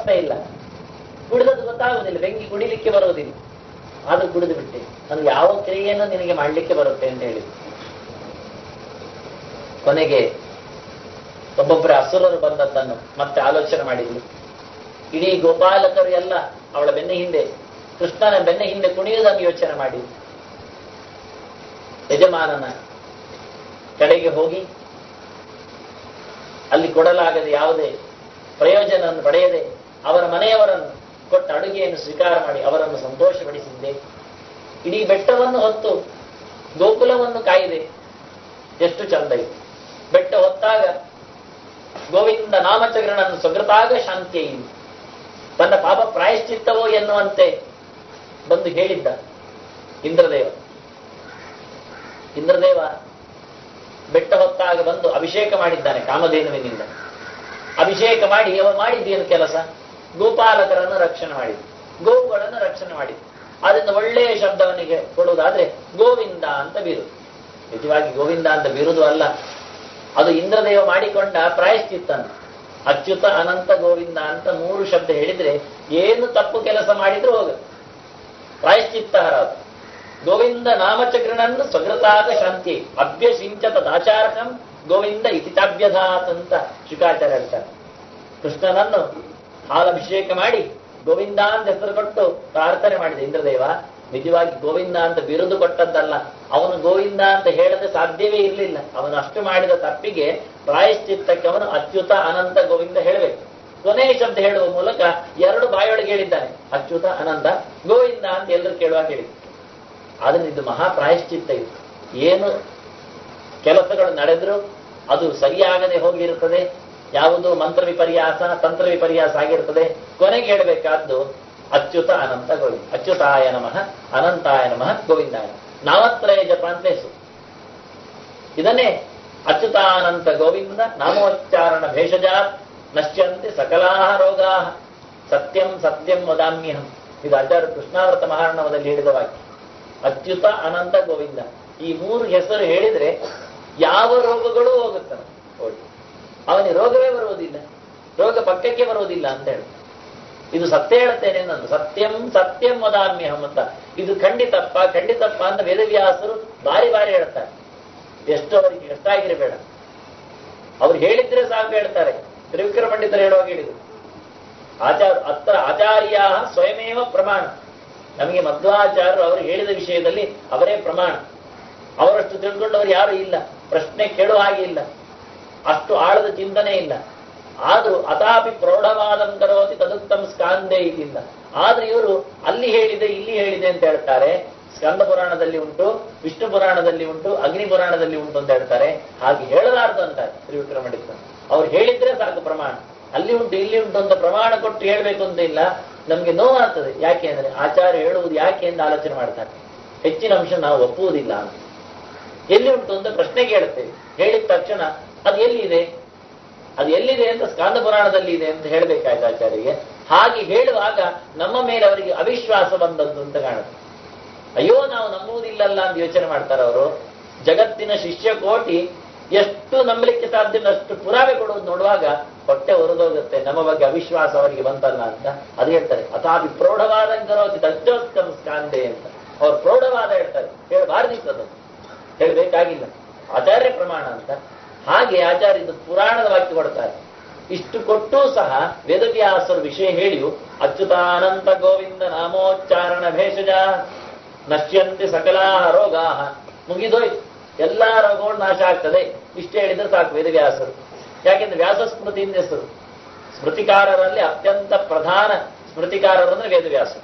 ಅರ್ಥ ಇಲ್ಲ ಕುಡಿದದ್ದು ಗೊತ್ತಾಗುವುದಿಲ್ಲ ಬೆಂಕಿ ಕುಡಿಲಿಕ್ಕೆ ಬರುವುದಿಲ್ಲ ಆದ್ರೂ ಕುಡಿದು ಬಿಟ್ಟೆ ನನಗೆ ಯಾವ ಕ್ರಿಯೆಯನ್ನು ನಿನಗೆ ಮಾಡಲಿಕ್ಕೆ ಬರುತ್ತೆ ಅಂತ ಹೇಳಿದ್ರು ಕೊನೆಗೆ ಒಬ್ಬೊಬ್ಬರ ಅಸುರರು ಬಂದದ್ದನ್ನು ಮತ್ತೆ ಆಲೋಚನೆ ಮಾಡಿದ್ರು ಇಡೀ ಗೋಪಾಲಕರು ಎಲ್ಲ ಅವಳ ಬೆನ್ನ ಹಿಂದೆ ಕೃಷ್ಣನ ಬೆನ್ನ ಹಿಂದೆ ಕುಣಿಯುವುದನ್ನು ಯೋಚನೆ ಮಾಡಿ ಯಜಮಾನನ ಕಡೆಗೆ ಹೋಗಿ ಅಲ್ಲಿ ಕೊಡಲಾಗದೆ ಯಾವುದೇ ಪ್ರಯೋಜನವನ್ನು ಪಡೆಯದೆ ಅವರ ಮನೆಯವರನ್ನು ಕೊಟ್ಟ ಅಡುಗೆಯನ್ನು ಸ್ವೀಕಾರ ಮಾಡಿ ಅವರನ್ನು ಸಂತೋಷಪಡಿಸಿದ್ದೆ ಇಡೀ ಬೆಟ್ಟವನ್ನು ಹೊತ್ತು ಗೋಕುಲವನ್ನು ಕಾಯಿದೆ ಎಷ್ಟು ಚಂದ ಇತ್ತು ಬೆಟ್ಟ ಹೊತ್ತಾಗ ಗೋವಿಂದ ನಾಮಚರಣನ್ನು ಸೊಗೃತಾಗ ಶಾಂತಿಯಿಂದ ತನ್ನ ಪಾಪ ಪ್ರಾಯಶ್ಚಿತ್ತವೋ ಎನ್ನುವಂತೆ ಬಂದು ಹೇಳಿದ್ದ ಇಂದ್ರದೇವ ಇಂದ್ರದೇವ ಬೆಟ್ಟ ಹೊತ್ತಾಗ ಬಂದು ಅಭಿಷೇಕ ಮಾಡಿದ್ದಾನೆ ಕಾಮಧೇನುವಿನಿಂದ ಅಭಿಷೇಕ ಮಾಡಿ ಅವ ಮಾಡಿದ್ದೇನು ಕೆಲಸ ಗೋಪಾಲಕರನ್ನು ರಕ್ಷಣೆ ಮಾಡಿದ ಗೋವುಗಳನ್ನು ರಕ್ಷಣೆ ಮಾಡಿದ ಅದರಿಂದ ಒಳ್ಳೆಯ ಶಬ್ದವನಿಗೆ ಕೊಡುವುದಾದ್ರೆ ಗೋವಿಂದ ಅಂತ ಬೀರುದು ನಿಜವಾಗಿ ಗೋವಿಂದ ಅಂತ ಬೀರುದು ಅಲ್ಲ ಅದು ಇಂದ್ರದೇವ ಮಾಡಿಕೊಂಡ ಪ್ರಾಯಶ್ಚಿತ್ತನ ಅಚ್ಯುತ ಅನಂತ ಗೋವಿಂದ ಅಂತ ಮೂರು ಶಬ್ದ ಹೇಳಿದ್ರೆ ಏನು ತಪ್ಪು ಕೆಲಸ ಮಾಡಿದ್ರು ಹೋಗುತ್ತೆ ಪ್ರಾಯಶ್ಚಿತ್ತ ಹರಾದು ಗೋವಿಂದ ನಾಮಚಕ್ರನನ್ನು ಸ್ವಗೃತಾಗ ಶಾಂತಿ ಅಭ್ಯಸಿಂಚತ ದಾಚಾರಕಂ ಗೋವಿಂದ ಇತಿತಾಭ್ಯಧಾತ್ ಅಂತ ಶುಕಾಚಾರ್ಯ ಹೇಳ್ತಾರೆ ಕೃಷ್ಣನನ್ನು ಹಾಲಭಿಷೇಕ ಮಾಡಿ ಗೋವಿಂದ ಅಂತ ಹೆಸರು ಕೊಟ್ಟು ಪ್ರಾರ್ಥನೆ ಮಾಡಿದ ಇಂದ್ರದೇವ ನಿಜವಾಗಿ ಗೋವಿಂದ ಅಂತ ಬಿರುದು ಕೊಟ್ಟದ್ದಲ್ಲ ಅವನು ಗೋವಿಂದ ಅಂತ ಹೇಳದೆ ಸಾಧ್ಯವೇ ಇರಲಿಲ್ಲ ಅವನು ಅಷ್ಟು ಮಾಡಿದ ತಪ್ಪಿಗೆ ಪ್ರಾಯಶ್ಚಿತ್ತಕ್ಕೆ ಅವನು ಅಚ್ಯುತ ಅನಂತ ಗೋವಿಂದ ಹೇಳಬೇಕು ಕೊನೆಯ ಶಬ್ದ ಹೇಳುವ ಮೂಲಕ ಎರಡು ಬಾಯೊಳಗೆ ಹೇಳಿದ್ದಾನೆ ಅಚ್ಯುತ ಅನಂತ ಗೋವಿಂದ ಅಂತ ಎಲ್ಲರೂ ಕೇಳುವಾಗ ಹೇಳಿದ್ರು ಆದ್ರೆ ಇದು ಮಹಾ ಪ್ರಾಯಶ್ಚಿತ್ತ ಇದು ಏನು ಕೆಲಸಗಳು ನಡೆದ್ರು ಅದು ಸರಿಯಾಗದೆ ಹೋಗಿರುತ್ತದೆ ಯಾವುದು ಮಂತ್ರ ವಿಪರ್ಯಾಸ ತಂತ್ರ ವಿಪರ್ಯಾಸ ಆಗಿರ್ತದೆ ಕೊನೆಗೆ ಹೇಳಬೇಕಾದ್ದು ಅಚ್ಯುತ ಅನಂತ ಗೋವಿಂದ ಅಚ್ಯುತಾಯ ನಮಃ ಅನಂತಾಯ ನಮಃ ಗೋವಿಂದಾಯ ನಾಮತ್ರಯ ಜಪ ಅಂತ ಹೆಸರು ಇದನ್ನೇ ಅಚ್ಯುತಾನಂತ ಗೋವಿಂದ ನಾಮೋಚ್ಚಾರಣ ಭೇಷಜ ನಶ್ಯಂತಿ ಸಕಲಾ ರೋಗಾ ಸತ್ಯಂ ಸತ್ಯಂ ವದಾಮ್ಯಹಂ ಇದು ಆಚಾರ್ಯ ಕೃಷ್ಣಾವೃತ ಮಹಾರ್ಣವದಲ್ಲಿ ಹೇಳಿದ ವಾಕ್ಯ ಅಚ್ಯುತ ಅನಂತ ಗೋವಿಂದ ಈ ಮೂರು ಹೆಸರು ಹೇಳಿದ್ರೆ ಯಾವ ರೋಗಗಳೂ ಹೋಗುತ್ತವೆ ನೋಡಿ ಅವನಿಗೆ ರೋಗವೇ ಬರುವುದಿಲ್ಲ ರೋಗ ಪಕ್ಕಕ್ಕೆ ಬರುವುದಿಲ್ಲ ಅಂತ ಹೇಳಿ ಇದು ಸತ್ಯ ಹೇಳುತ್ತೇನೆ ನಾನು ಸತ್ಯಂ ಸತ್ಯಂ ವದಾಮ್ಯಹಂ ಅಂತ ಇದು ಖಂಡಿತಪ್ಪ ಖಂಡಿತಪ್ಪ ಅಂತ ವೇದವ್ಯಾಸರು ಬಾರಿ ಬಾರಿ ಹೇಳ್ತಾರೆ ಎಷ್ಟು ಅವರಿಗೆ ಎಷ್ಟಾಗಿರಬೇಡ ಅವ್ರು ಹೇಳಿದ್ರೆ ಸಾಕು ಹೇಳ್ತಾರೆ ತ್ರಿವಿಕ್ರ ಪಂಡಿತರು ಹೇಳುವಾಗ ಹೇಳಿದ್ರು ಆಚಾರ ಅತ್ರ ಆಚಾರ್ಯ ಸ್ವಯಮೇವ ಪ್ರಮಾಣ ನಮಗೆ ಮಧ್ವಾಚಾರ್ಯರು ಅವರು ಹೇಳಿದ ವಿಷಯದಲ್ಲಿ ಅವರೇ ಪ್ರಮಾಣ ಅವರಷ್ಟು ತಿಳ್ಕೊಂಡವರು ಯಾರು ಇಲ್ಲ ಪ್ರಶ್ನೆ ಕೇಳುವ ಹಾಗೆ ಇಲ್ಲ ಅಷ್ಟು ಆಳದ ಚಿಂತನೆ ಇಲ್ಲ ಆದ್ರೂ ಅತಾಪಿ ಪ್ರೌಢವಾದಂ ಕರೋತಿ ತದುತ್ತಮ ಸ್ಕಾಂದೇ ಇದಿಲ್ಲ ಆದ್ರೆ ಇವರು ಅಲ್ಲಿ ಹೇಳಿದೆ ಇಲ್ಲಿ ಹೇಳಿದೆ ಅಂತ ಹೇಳ್ತಾರೆ ಸ್ಕಂದ ಪುರಾಣದಲ್ಲಿ ಉಂಟು ವಿಷ್ಣು ಪುರಾಣದಲ್ಲಿ ಉಂಟು ಅಗ್ನಿ ಪುರಾಣದಲ್ಲಿ ಉಂಟು ಅಂತ ಹೇಳ್ತಾರೆ ಹಾಗೆ ಹೇಳಲಾರ್ದು ಅಂತಾರೆ ತ್ರಿವಿಕ್ರಮಣಿತ ಅವ್ರು ಹೇಳಿದ್ರೆ ಸಾಕು ಪ್ರಮಾಣ ಅಲ್ಲಿ ಉಂಟು ಇಲ್ಲಿ ಉಂಟು ಅಂತ ಪ್ರಮಾಣ ಕೊಟ್ಟು ಹೇಳ್ಬೇಕು ಅಂತ ಇಲ್ಲ ನಮ್ಗೆ ನೋವಾಗ್ತದೆ ಯಾಕೆ ಅಂದ್ರೆ ಆಚಾರ್ಯ ಹೇಳುವುದು ಯಾಕೆ ಅಂತ ಆಲೋಚನೆ ಮಾಡ್ತಾರೆ ಹೆಚ್ಚಿನ ಅಂಶ ನಾವು ಒಪ್ಪುವುದಿಲ್ಲ ಅಂತ ಎಲ್ಲಿ ಉಂಟು ಅಂತ ಪ್ರಶ್ನೆ ಕೇಳುತ್ತೇವೆ ಹೇಳಿದ ತಕ್ಷಣ ಅದು ಎಲ್ಲಿದೆ ಅದು ಎಲ್ಲಿದೆ ಅಂತ ಸ್ಕಾಂದ ಪುರಾಣದಲ್ಲಿ ಇದೆ ಅಂತ ಹೇಳ್ಬೇಕಾಯ್ತು ಆಚಾರ್ಯಗೆ ಹಾಗೆ ಹೇಳುವಾಗ ನಮ್ಮ ಮೇಲೆ ಅವರಿಗೆ ಅವಿಶ್ವಾಸ ಬಂದದ್ದು ಅಂತ ಕಾಣುತ್ತೆ ಅಯ್ಯೋ ನಾವು ನಂಬುವುದಿಲ್ಲಲ್ಲ ಅಂತ ಯೋಚನೆ ಮಾಡ್ತಾರೆ ಅವರು ಜಗತ್ತಿನ ಶಿಷ್ಯ ಕೋಟಿ ಎಷ್ಟು ನಂಬಲಿಕ್ಕೆ ಸಾಧ್ಯ ಅಷ್ಟು ಪುರಾವೆ ಕೊಡುವುದು ನೋಡುವಾಗ ಹೊಟ್ಟೆ ಹೊರದೋಗುತ್ತೆ ನಮ್ಮ ಬಗ್ಗೆ ಅವಿಶ್ವಾಸ ಅವರಿಗೆ ಬಂತಲ್ಲ ಅಂತ ಅದು ಹೇಳ್ತಾರೆ ಅಥಾಪಿ ಪ್ರೌಢವಾದ ಕರೋತಿ ತಜ್ಜೋತ್ಕಂ ಸ್ಕಾಂದೆ ಅಂತ ಅವ್ರು ಪ್ರೌಢವಾದ ಹೇಳ್ತಾರೆ ಹೇಳಬಾರ್ದಿತ್ತು ಹೇಳಬೇಕಾಗಿಲ್ಲ ಆಚಾರ್ಯ ಪ್ರಮಾಣ ಅಂತ ಹಾಗೆ ಆಚಾರ್ಯ ಇದು ಪುರಾಣದ ವಾಕ್ಯ ಕೊಡ್ತಾರೆ ಇಷ್ಟು ಕೊಟ್ಟೂ ಸಹ ವೇದವ್ಯಾಸರು ವಿಷಯ ಹೇಳಿಯು ಅಚ್ಯುತಾನಂತ ಗೋವಿಂದ ನಾಮೋಚ್ಚಾರಣ ಭೇಷಜ ನಶ್ಯಂತಿ ಸಕಲಾ ರೋಗಾ ಮುಗಿದೋಯ್ತು ಎಲ್ಲಾ ರೋಗಗಳು ನಾಶ ಆಗ್ತದೆ ಇಷ್ಟು ಹೇಳಿದ್ರೆ ಸಾಕು ವೇದವ್ಯಾಸರು ಯಾಕೆಂದ್ರೆ ವ್ಯಾಸ ಸ್ಮೃತಿಯಿಂದ ಹೆಸರು ಸ್ಮೃತಿಕಾರರಲ್ಲಿ ಅತ್ಯಂತ ಪ್ರಧಾನ ಸ್ಮೃತಿಕಾರರು ಅಂದ್ರೆ ವೇದವ್ಯಾಸರು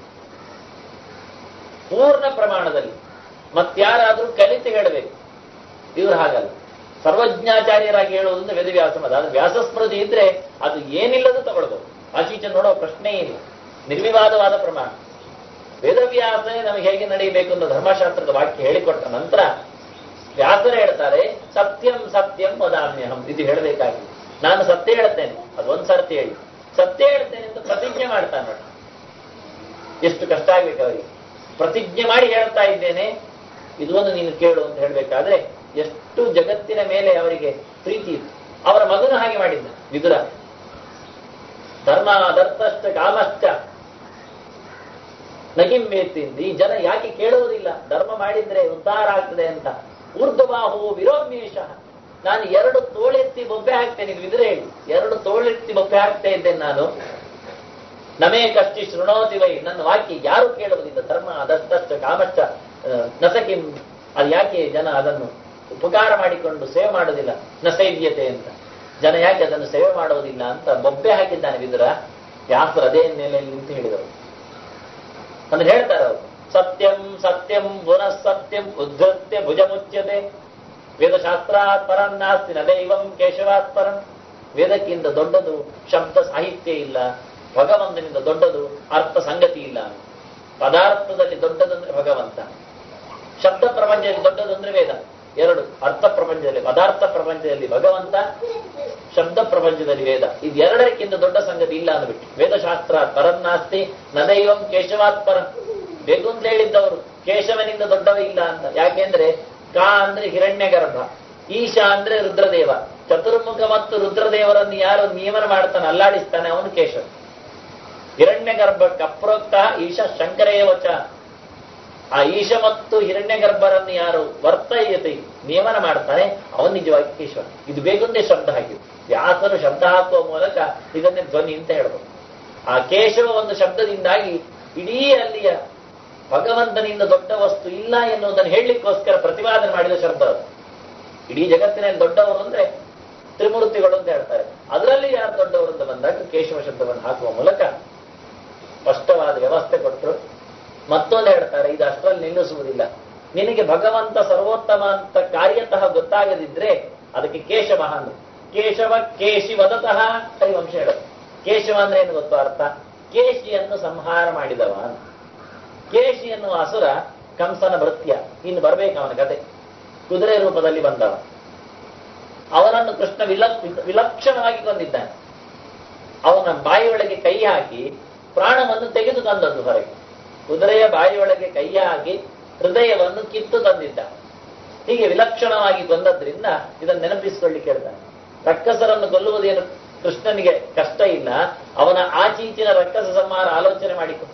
ಪೂರ್ಣ ಪ್ರಮಾಣದಲ್ಲಿ ಮತ್ಯಾರಾದ್ರೂ ಕಲಿತು ಹೇಳಬೇಕು ಇವ್ರು ಹಾಗಲ್ಲ ಸರ್ವಜ್ಞಾಚಾರ್ಯರಾಗಿ ಹೇಳುವುದಂದ್ರೆ ವೇದವ್ಯಾಸ ಮತ ಅದು ವ್ಯಾಸ ಸ್ಮೃತಿ ಇದ್ರೆ ಅದು ಏನಿಲ್ಲದು ತಗೊಳ್ಬಹುದು ಆಚೀಚೆ ನೋಡೋ ಪ್ರಶ್ನೆಯೇ ಇಲ್ಲ ನಿರ್ವಿವಾದವಾದ ಪ್ರಮಾಣ ವೇದವ್ಯಾಸನೇ ನಮಗೆ ಹೇಗೆ ನಡೆಯಬೇಕು ಅಂತ ಧರ್ಮಶಾಸ್ತ್ರದ ವಾಕ್ಯ ಹೇಳಿಕೊಟ್ಟ ನಂತರ ವ್ಯಾಸರೇ ಹೇಳ್ತಾರೆ ಸತ್ಯಂ ಸತ್ಯಂ ವದಾಮ್ಯಹಂ ಇದು ಹೇಳಬೇಕಾಗಿದೆ ನಾನು ಸತ್ಯ ಹೇಳ್ತೇನೆ ಅದು ಒಂದ್ ಸರ್ತಿ ಹೇಳಿ ಸತ್ಯ ಹೇಳ್ತೇನೆ ಅಂತ ಪ್ರತಿಜ್ಞೆ ಮಾಡ್ತಾನೆ ನೋಡಿ ಎಷ್ಟು ಕಷ್ಟ ಆಗ್ಬೇಕು ಅವರಿಗೆ ಪ್ರತಿಜ್ಞೆ ಮಾಡಿ ಹೇಳ್ತಾ ಇದ್ದೇನೆ ಇದೊಂದು ನೀನು ಕೇಳು ಅಂತ ಹೇಳ್ಬೇಕಾದ್ರೆ ಎಷ್ಟು ಜಗತ್ತಿನ ಮೇಲೆ ಅವರಿಗೆ ಪ್ರೀತಿ ಇತ್ತು ಅವರ ಮಗನು ಹಾಗೆ ಮಾಡಿದ್ದ ವಿದುರ ಧರ್ಮ ಅದರ್ಥಶ್ಚ ಕಾಮಶ್ಚ ನಗಿಂಬೇತಿಂದ ಈ ಜನ ಯಾಕೆ ಕೇಳುವುದಿಲ್ಲ ಧರ್ಮ ಮಾಡಿದ್ರೆ ಉದ್ಧಾರ ಆಗ್ತದೆ ಅಂತ ಊರ್ಧ್ವಬಾಹು ವಿರೋಮ್ಯೇಶ ನಾನು ಎರಡು ತೋಳೆತ್ತಿ ಬೊಬ್ಬೆ ಹಾಕ್ತೇನೆ ಇದು ಇದ್ರೆ ಹೇಳಿ ಎರಡು ತೋಳೆತ್ತಿ ಬೊಬ್ಬೆ ಹಾಕ್ತಾ ಇದ್ದೇನೆ ನಾನು ನಮೇ ಕಷ್ಟಿ ಶೃಣೋತಿ ವೈ ನನ್ನ ವಾಕ್ಯ ಯಾರು ಕೇಳುವುದಿಲ್ಲ ಧರ್ಮ ಅದಷ್ಟಷ್ಟ ಕಾಮಶ್ಚ ಆ, ನಸಕಿಂ ಅದು ಯಾಕೆ ಜನ ಅದನ್ನು ಉಪಕಾರ ಮಾಡಿಕೊಂಡು ಸೇವೆ ಮಾಡುವುದಿಲ್ಲ ನಸೈದ್ಯತೆ ಅಂತ ಜನ ಯಾಕೆ ಅದನ್ನು ಸೇವೆ ಮಾಡುವುದಿಲ್ಲ ಅಂತ ಬೊಬ್ಬೆ ಹಾಕಿದ್ದಾನೆ ವಿದುರ ವ್ಯಾಸರು ಅದೇ ನೆಲೆಯಲ್ಲಿ ನಿಂತು ಹೇಳಿದರು ಅಂದ್ರೆ ಹೇಳ್ತಾರೆ ಅವರು ಸತ್ಯಂ ಸತ್ಯಂ ಪುನಃ ಸತ್ಯಂ ಉದ್ಧತ್ಯ ಭುಜ ಮುಚ್ಯತೆ ವೇದಶಾಸ್ತ್ರಾತ್ ಪರಂ ನಾಸ್ತಿ ನ ದೈವಂ ಕೇಶವಾತ್ ಪರಂ ವೇದಕ್ಕಿಂತ ದೊಡ್ಡದು ಶಬ್ದ ಸಾಹಿತ್ಯ ಇಲ್ಲ ಭಗವಂತನಿಂದ ದೊಡ್ಡದು ಅರ್ಥ ಸಂಗತಿ ಇಲ್ಲ ಪದಾರ್ಥದಲ್ಲಿ ದೊಡ್ಡದಂದ್ರೆ ಭಗವಂತ ಶಬ್ದ ಪ್ರಪಂಚದಲ್ಲಿ ದೊಡ್ಡದಂದ್ರೆ ವೇದ ಎರಡು ಅರ್ಥ ಪ್ರಪಂಚದಲ್ಲಿ ಪದಾರ್ಥ ಪ್ರಪಂಚದಲ್ಲಿ ಭಗವಂತ ಶಬ್ದ ಪ್ರಪಂಚದಲ್ಲಿ ವೇದ ಇದು ಎರಡಕ್ಕಿಂತ ದೊಡ್ಡ ಸಂಗತಿ ಇಲ್ಲ ಅಂದ್ಬಿಟ್ಟು ವೇದಶಾಸ್ತ್ರ ಪರನ್ನಾಸ್ತಿ ನದೈವಂ ಕೇಶವಾತ್ ಪರಂ ಬೇಕು ಅಂತ ಹೇಳಿದ್ದವರು ಕೇಶವನಿಂದ ದೊಡ್ಡವ ಇಲ್ಲ ಅಂತ ಯಾಕೆಂದ್ರೆ ಕಾ ಅಂದ್ರೆ ಹಿರಣ್ಯ ಗರ್ಭ ಈಶಾ ಅಂದ್ರೆ ರುದ್ರದೇವ ಚತುರ್ಮುಖ ಮತ್ತು ರುದ್ರದೇವರನ್ನು ಯಾರು ನಿಯಮನ ಮಾಡ್ತಾನೆ ಅಲ್ಲಾಡಿಸ್ತಾನೆ ಅವನು ಕೇಶವ ಹಿರಣ್ಯ ಗರ್ಭ ಕಪ್ರೋಕ್ತ ಈಶ ಶಂಕರೇವಚ ಆ ಈಶ ಮತ್ತು ಹಿರಣ್ಯ ಗರ್ಭರನ್ನು ಯಾರು ವರ್ತಯತೆ ನಿಯಮನ ಮಾಡ್ತಾನೆ ಅವನು ನಿಜವಾಗಿ ಕೇಶವ ಇದು ಬೇಕಂದೇ ಶಬ್ದ ಹಾಕಿದ್ದು ವ್ಯಾಸರು ಶಬ್ದ ಹಾಕುವ ಮೂಲಕ ಇದನ್ನೇ ಧ್ವನಿ ಅಂತ ಹೇಳ್ಬೋದು ಆ ಕೇಶವ ಒಂದು ಶಬ್ದದಿಂದಾಗಿ ಇಡೀ ಅಲ್ಲಿಯ ಭಗವಂತನಿಂದ ದೊಡ್ಡ ವಸ್ತು ಇಲ್ಲ ಎನ್ನುವುದನ್ನು ಹೇಳಲಿಕ್ಕೋಸ್ಕರ ಪ್ರತಿಪಾದನೆ ಮಾಡಿದ ಶಬ್ದ ಅದು ಇಡೀ ಜಗತ್ತಿನಲ್ಲಿ ದೊಡ್ಡವರು ಅಂದ್ರೆ ತ್ರಿಮೂರ್ತಿಗಳು ಅಂತ ಹೇಳ್ತಾರೆ ಅದರಲ್ಲಿ ಯಾರು ದೊಡ್ಡವರು ಅಂತ ಬಂದಾಗ ಕೇಶವ ಶಬ್ದವನ್ನು ಹಾಕುವ ಮೂಲಕ ಸ್ಪಷ್ಟವಾದ ವ್ಯವಸ್ಥೆ ಕೊಟ್ಟರು ಮತ್ತೊಂದು ಹೇಳ್ತಾರೆ ಇದು ಅಷ್ಟರಲ್ಲಿ ನಿಲ್ಲಿಸುವುದಿಲ್ಲ ನಿನಗೆ ಭಗವಂತ ಸರ್ವೋತ್ತಮ ಅಂತ ಕಾರ್ಯತಃ ಗೊತ್ತಾಗದಿದ್ರೆ ಅದಕ್ಕೆ ಕೇಶವ ಅಂದ್ರು ಕೇಶವ ಕೇಶಿ ವದತಃ ಹರಿವಂಶ ಹೇಳೋದು ಕೇಶವ ಅಂದ್ರೆ ಏನು ಗೊತ್ತು ಅರ್ಥ ಕೇಶಿಯನ್ನು ಸಂಹಾರ ಮಾಡಿದವ ಅಂತ. ಕೇಶಿ ಎನ್ನುವ ಅಸುರ ಕಂಸನ ಭೃತ್ಯ ಇನ್ನು ಬರ್ಬೇಕು ಅವನ ಕತೆ ಕುದುರೆ ರೂಪದಲ್ಲಿ ಬಂದವ ಅವನನ್ನು ಕೃಷ್ಣ ವಿಲಕ್ ವಿಲಕ್ಷಣವಾಗಿ ಕೊಂದಿದ್ದಾನೆ ಅವನ ಬಾಯಿಯೊಳಗೆ ಕೈ ಹಾಕಿ ಪ್ರಾಣವನ್ನು ತೆಗೆದು ತಂದದ್ದು ಹೊರಗೆ ಕುದುರೆಯ ಬಾಯಿಯೊಳಗೆ ಕೈ ಹಾಕಿ ಹೃದಯವನ್ನು ಕಿತ್ತು ತಂದಿದ್ದ ಹೀಗೆ ವಿಲಕ್ಷಣವಾಗಿ ಕೊಂದದ್ರಿಂದ ಇದನ್ನು ನೆನಪಿಸಿಕೊಳ್ಳಿಕ್ಕೆ ಹೇಳ್ತಾನೆ ರಕ್ಕಸರನ್ನು ಕೊಲ್ಲುವುದೇನು ಕೃಷ್ಣನಿಗೆ ಕಷ್ಟ ಇಲ್ಲ ಅವನ ಆಚೀಚಿನ ರಕ್ಕಸ ಸಂಹಾರ ಆಲೋಚನೆ ಮಾಡಿಕೊ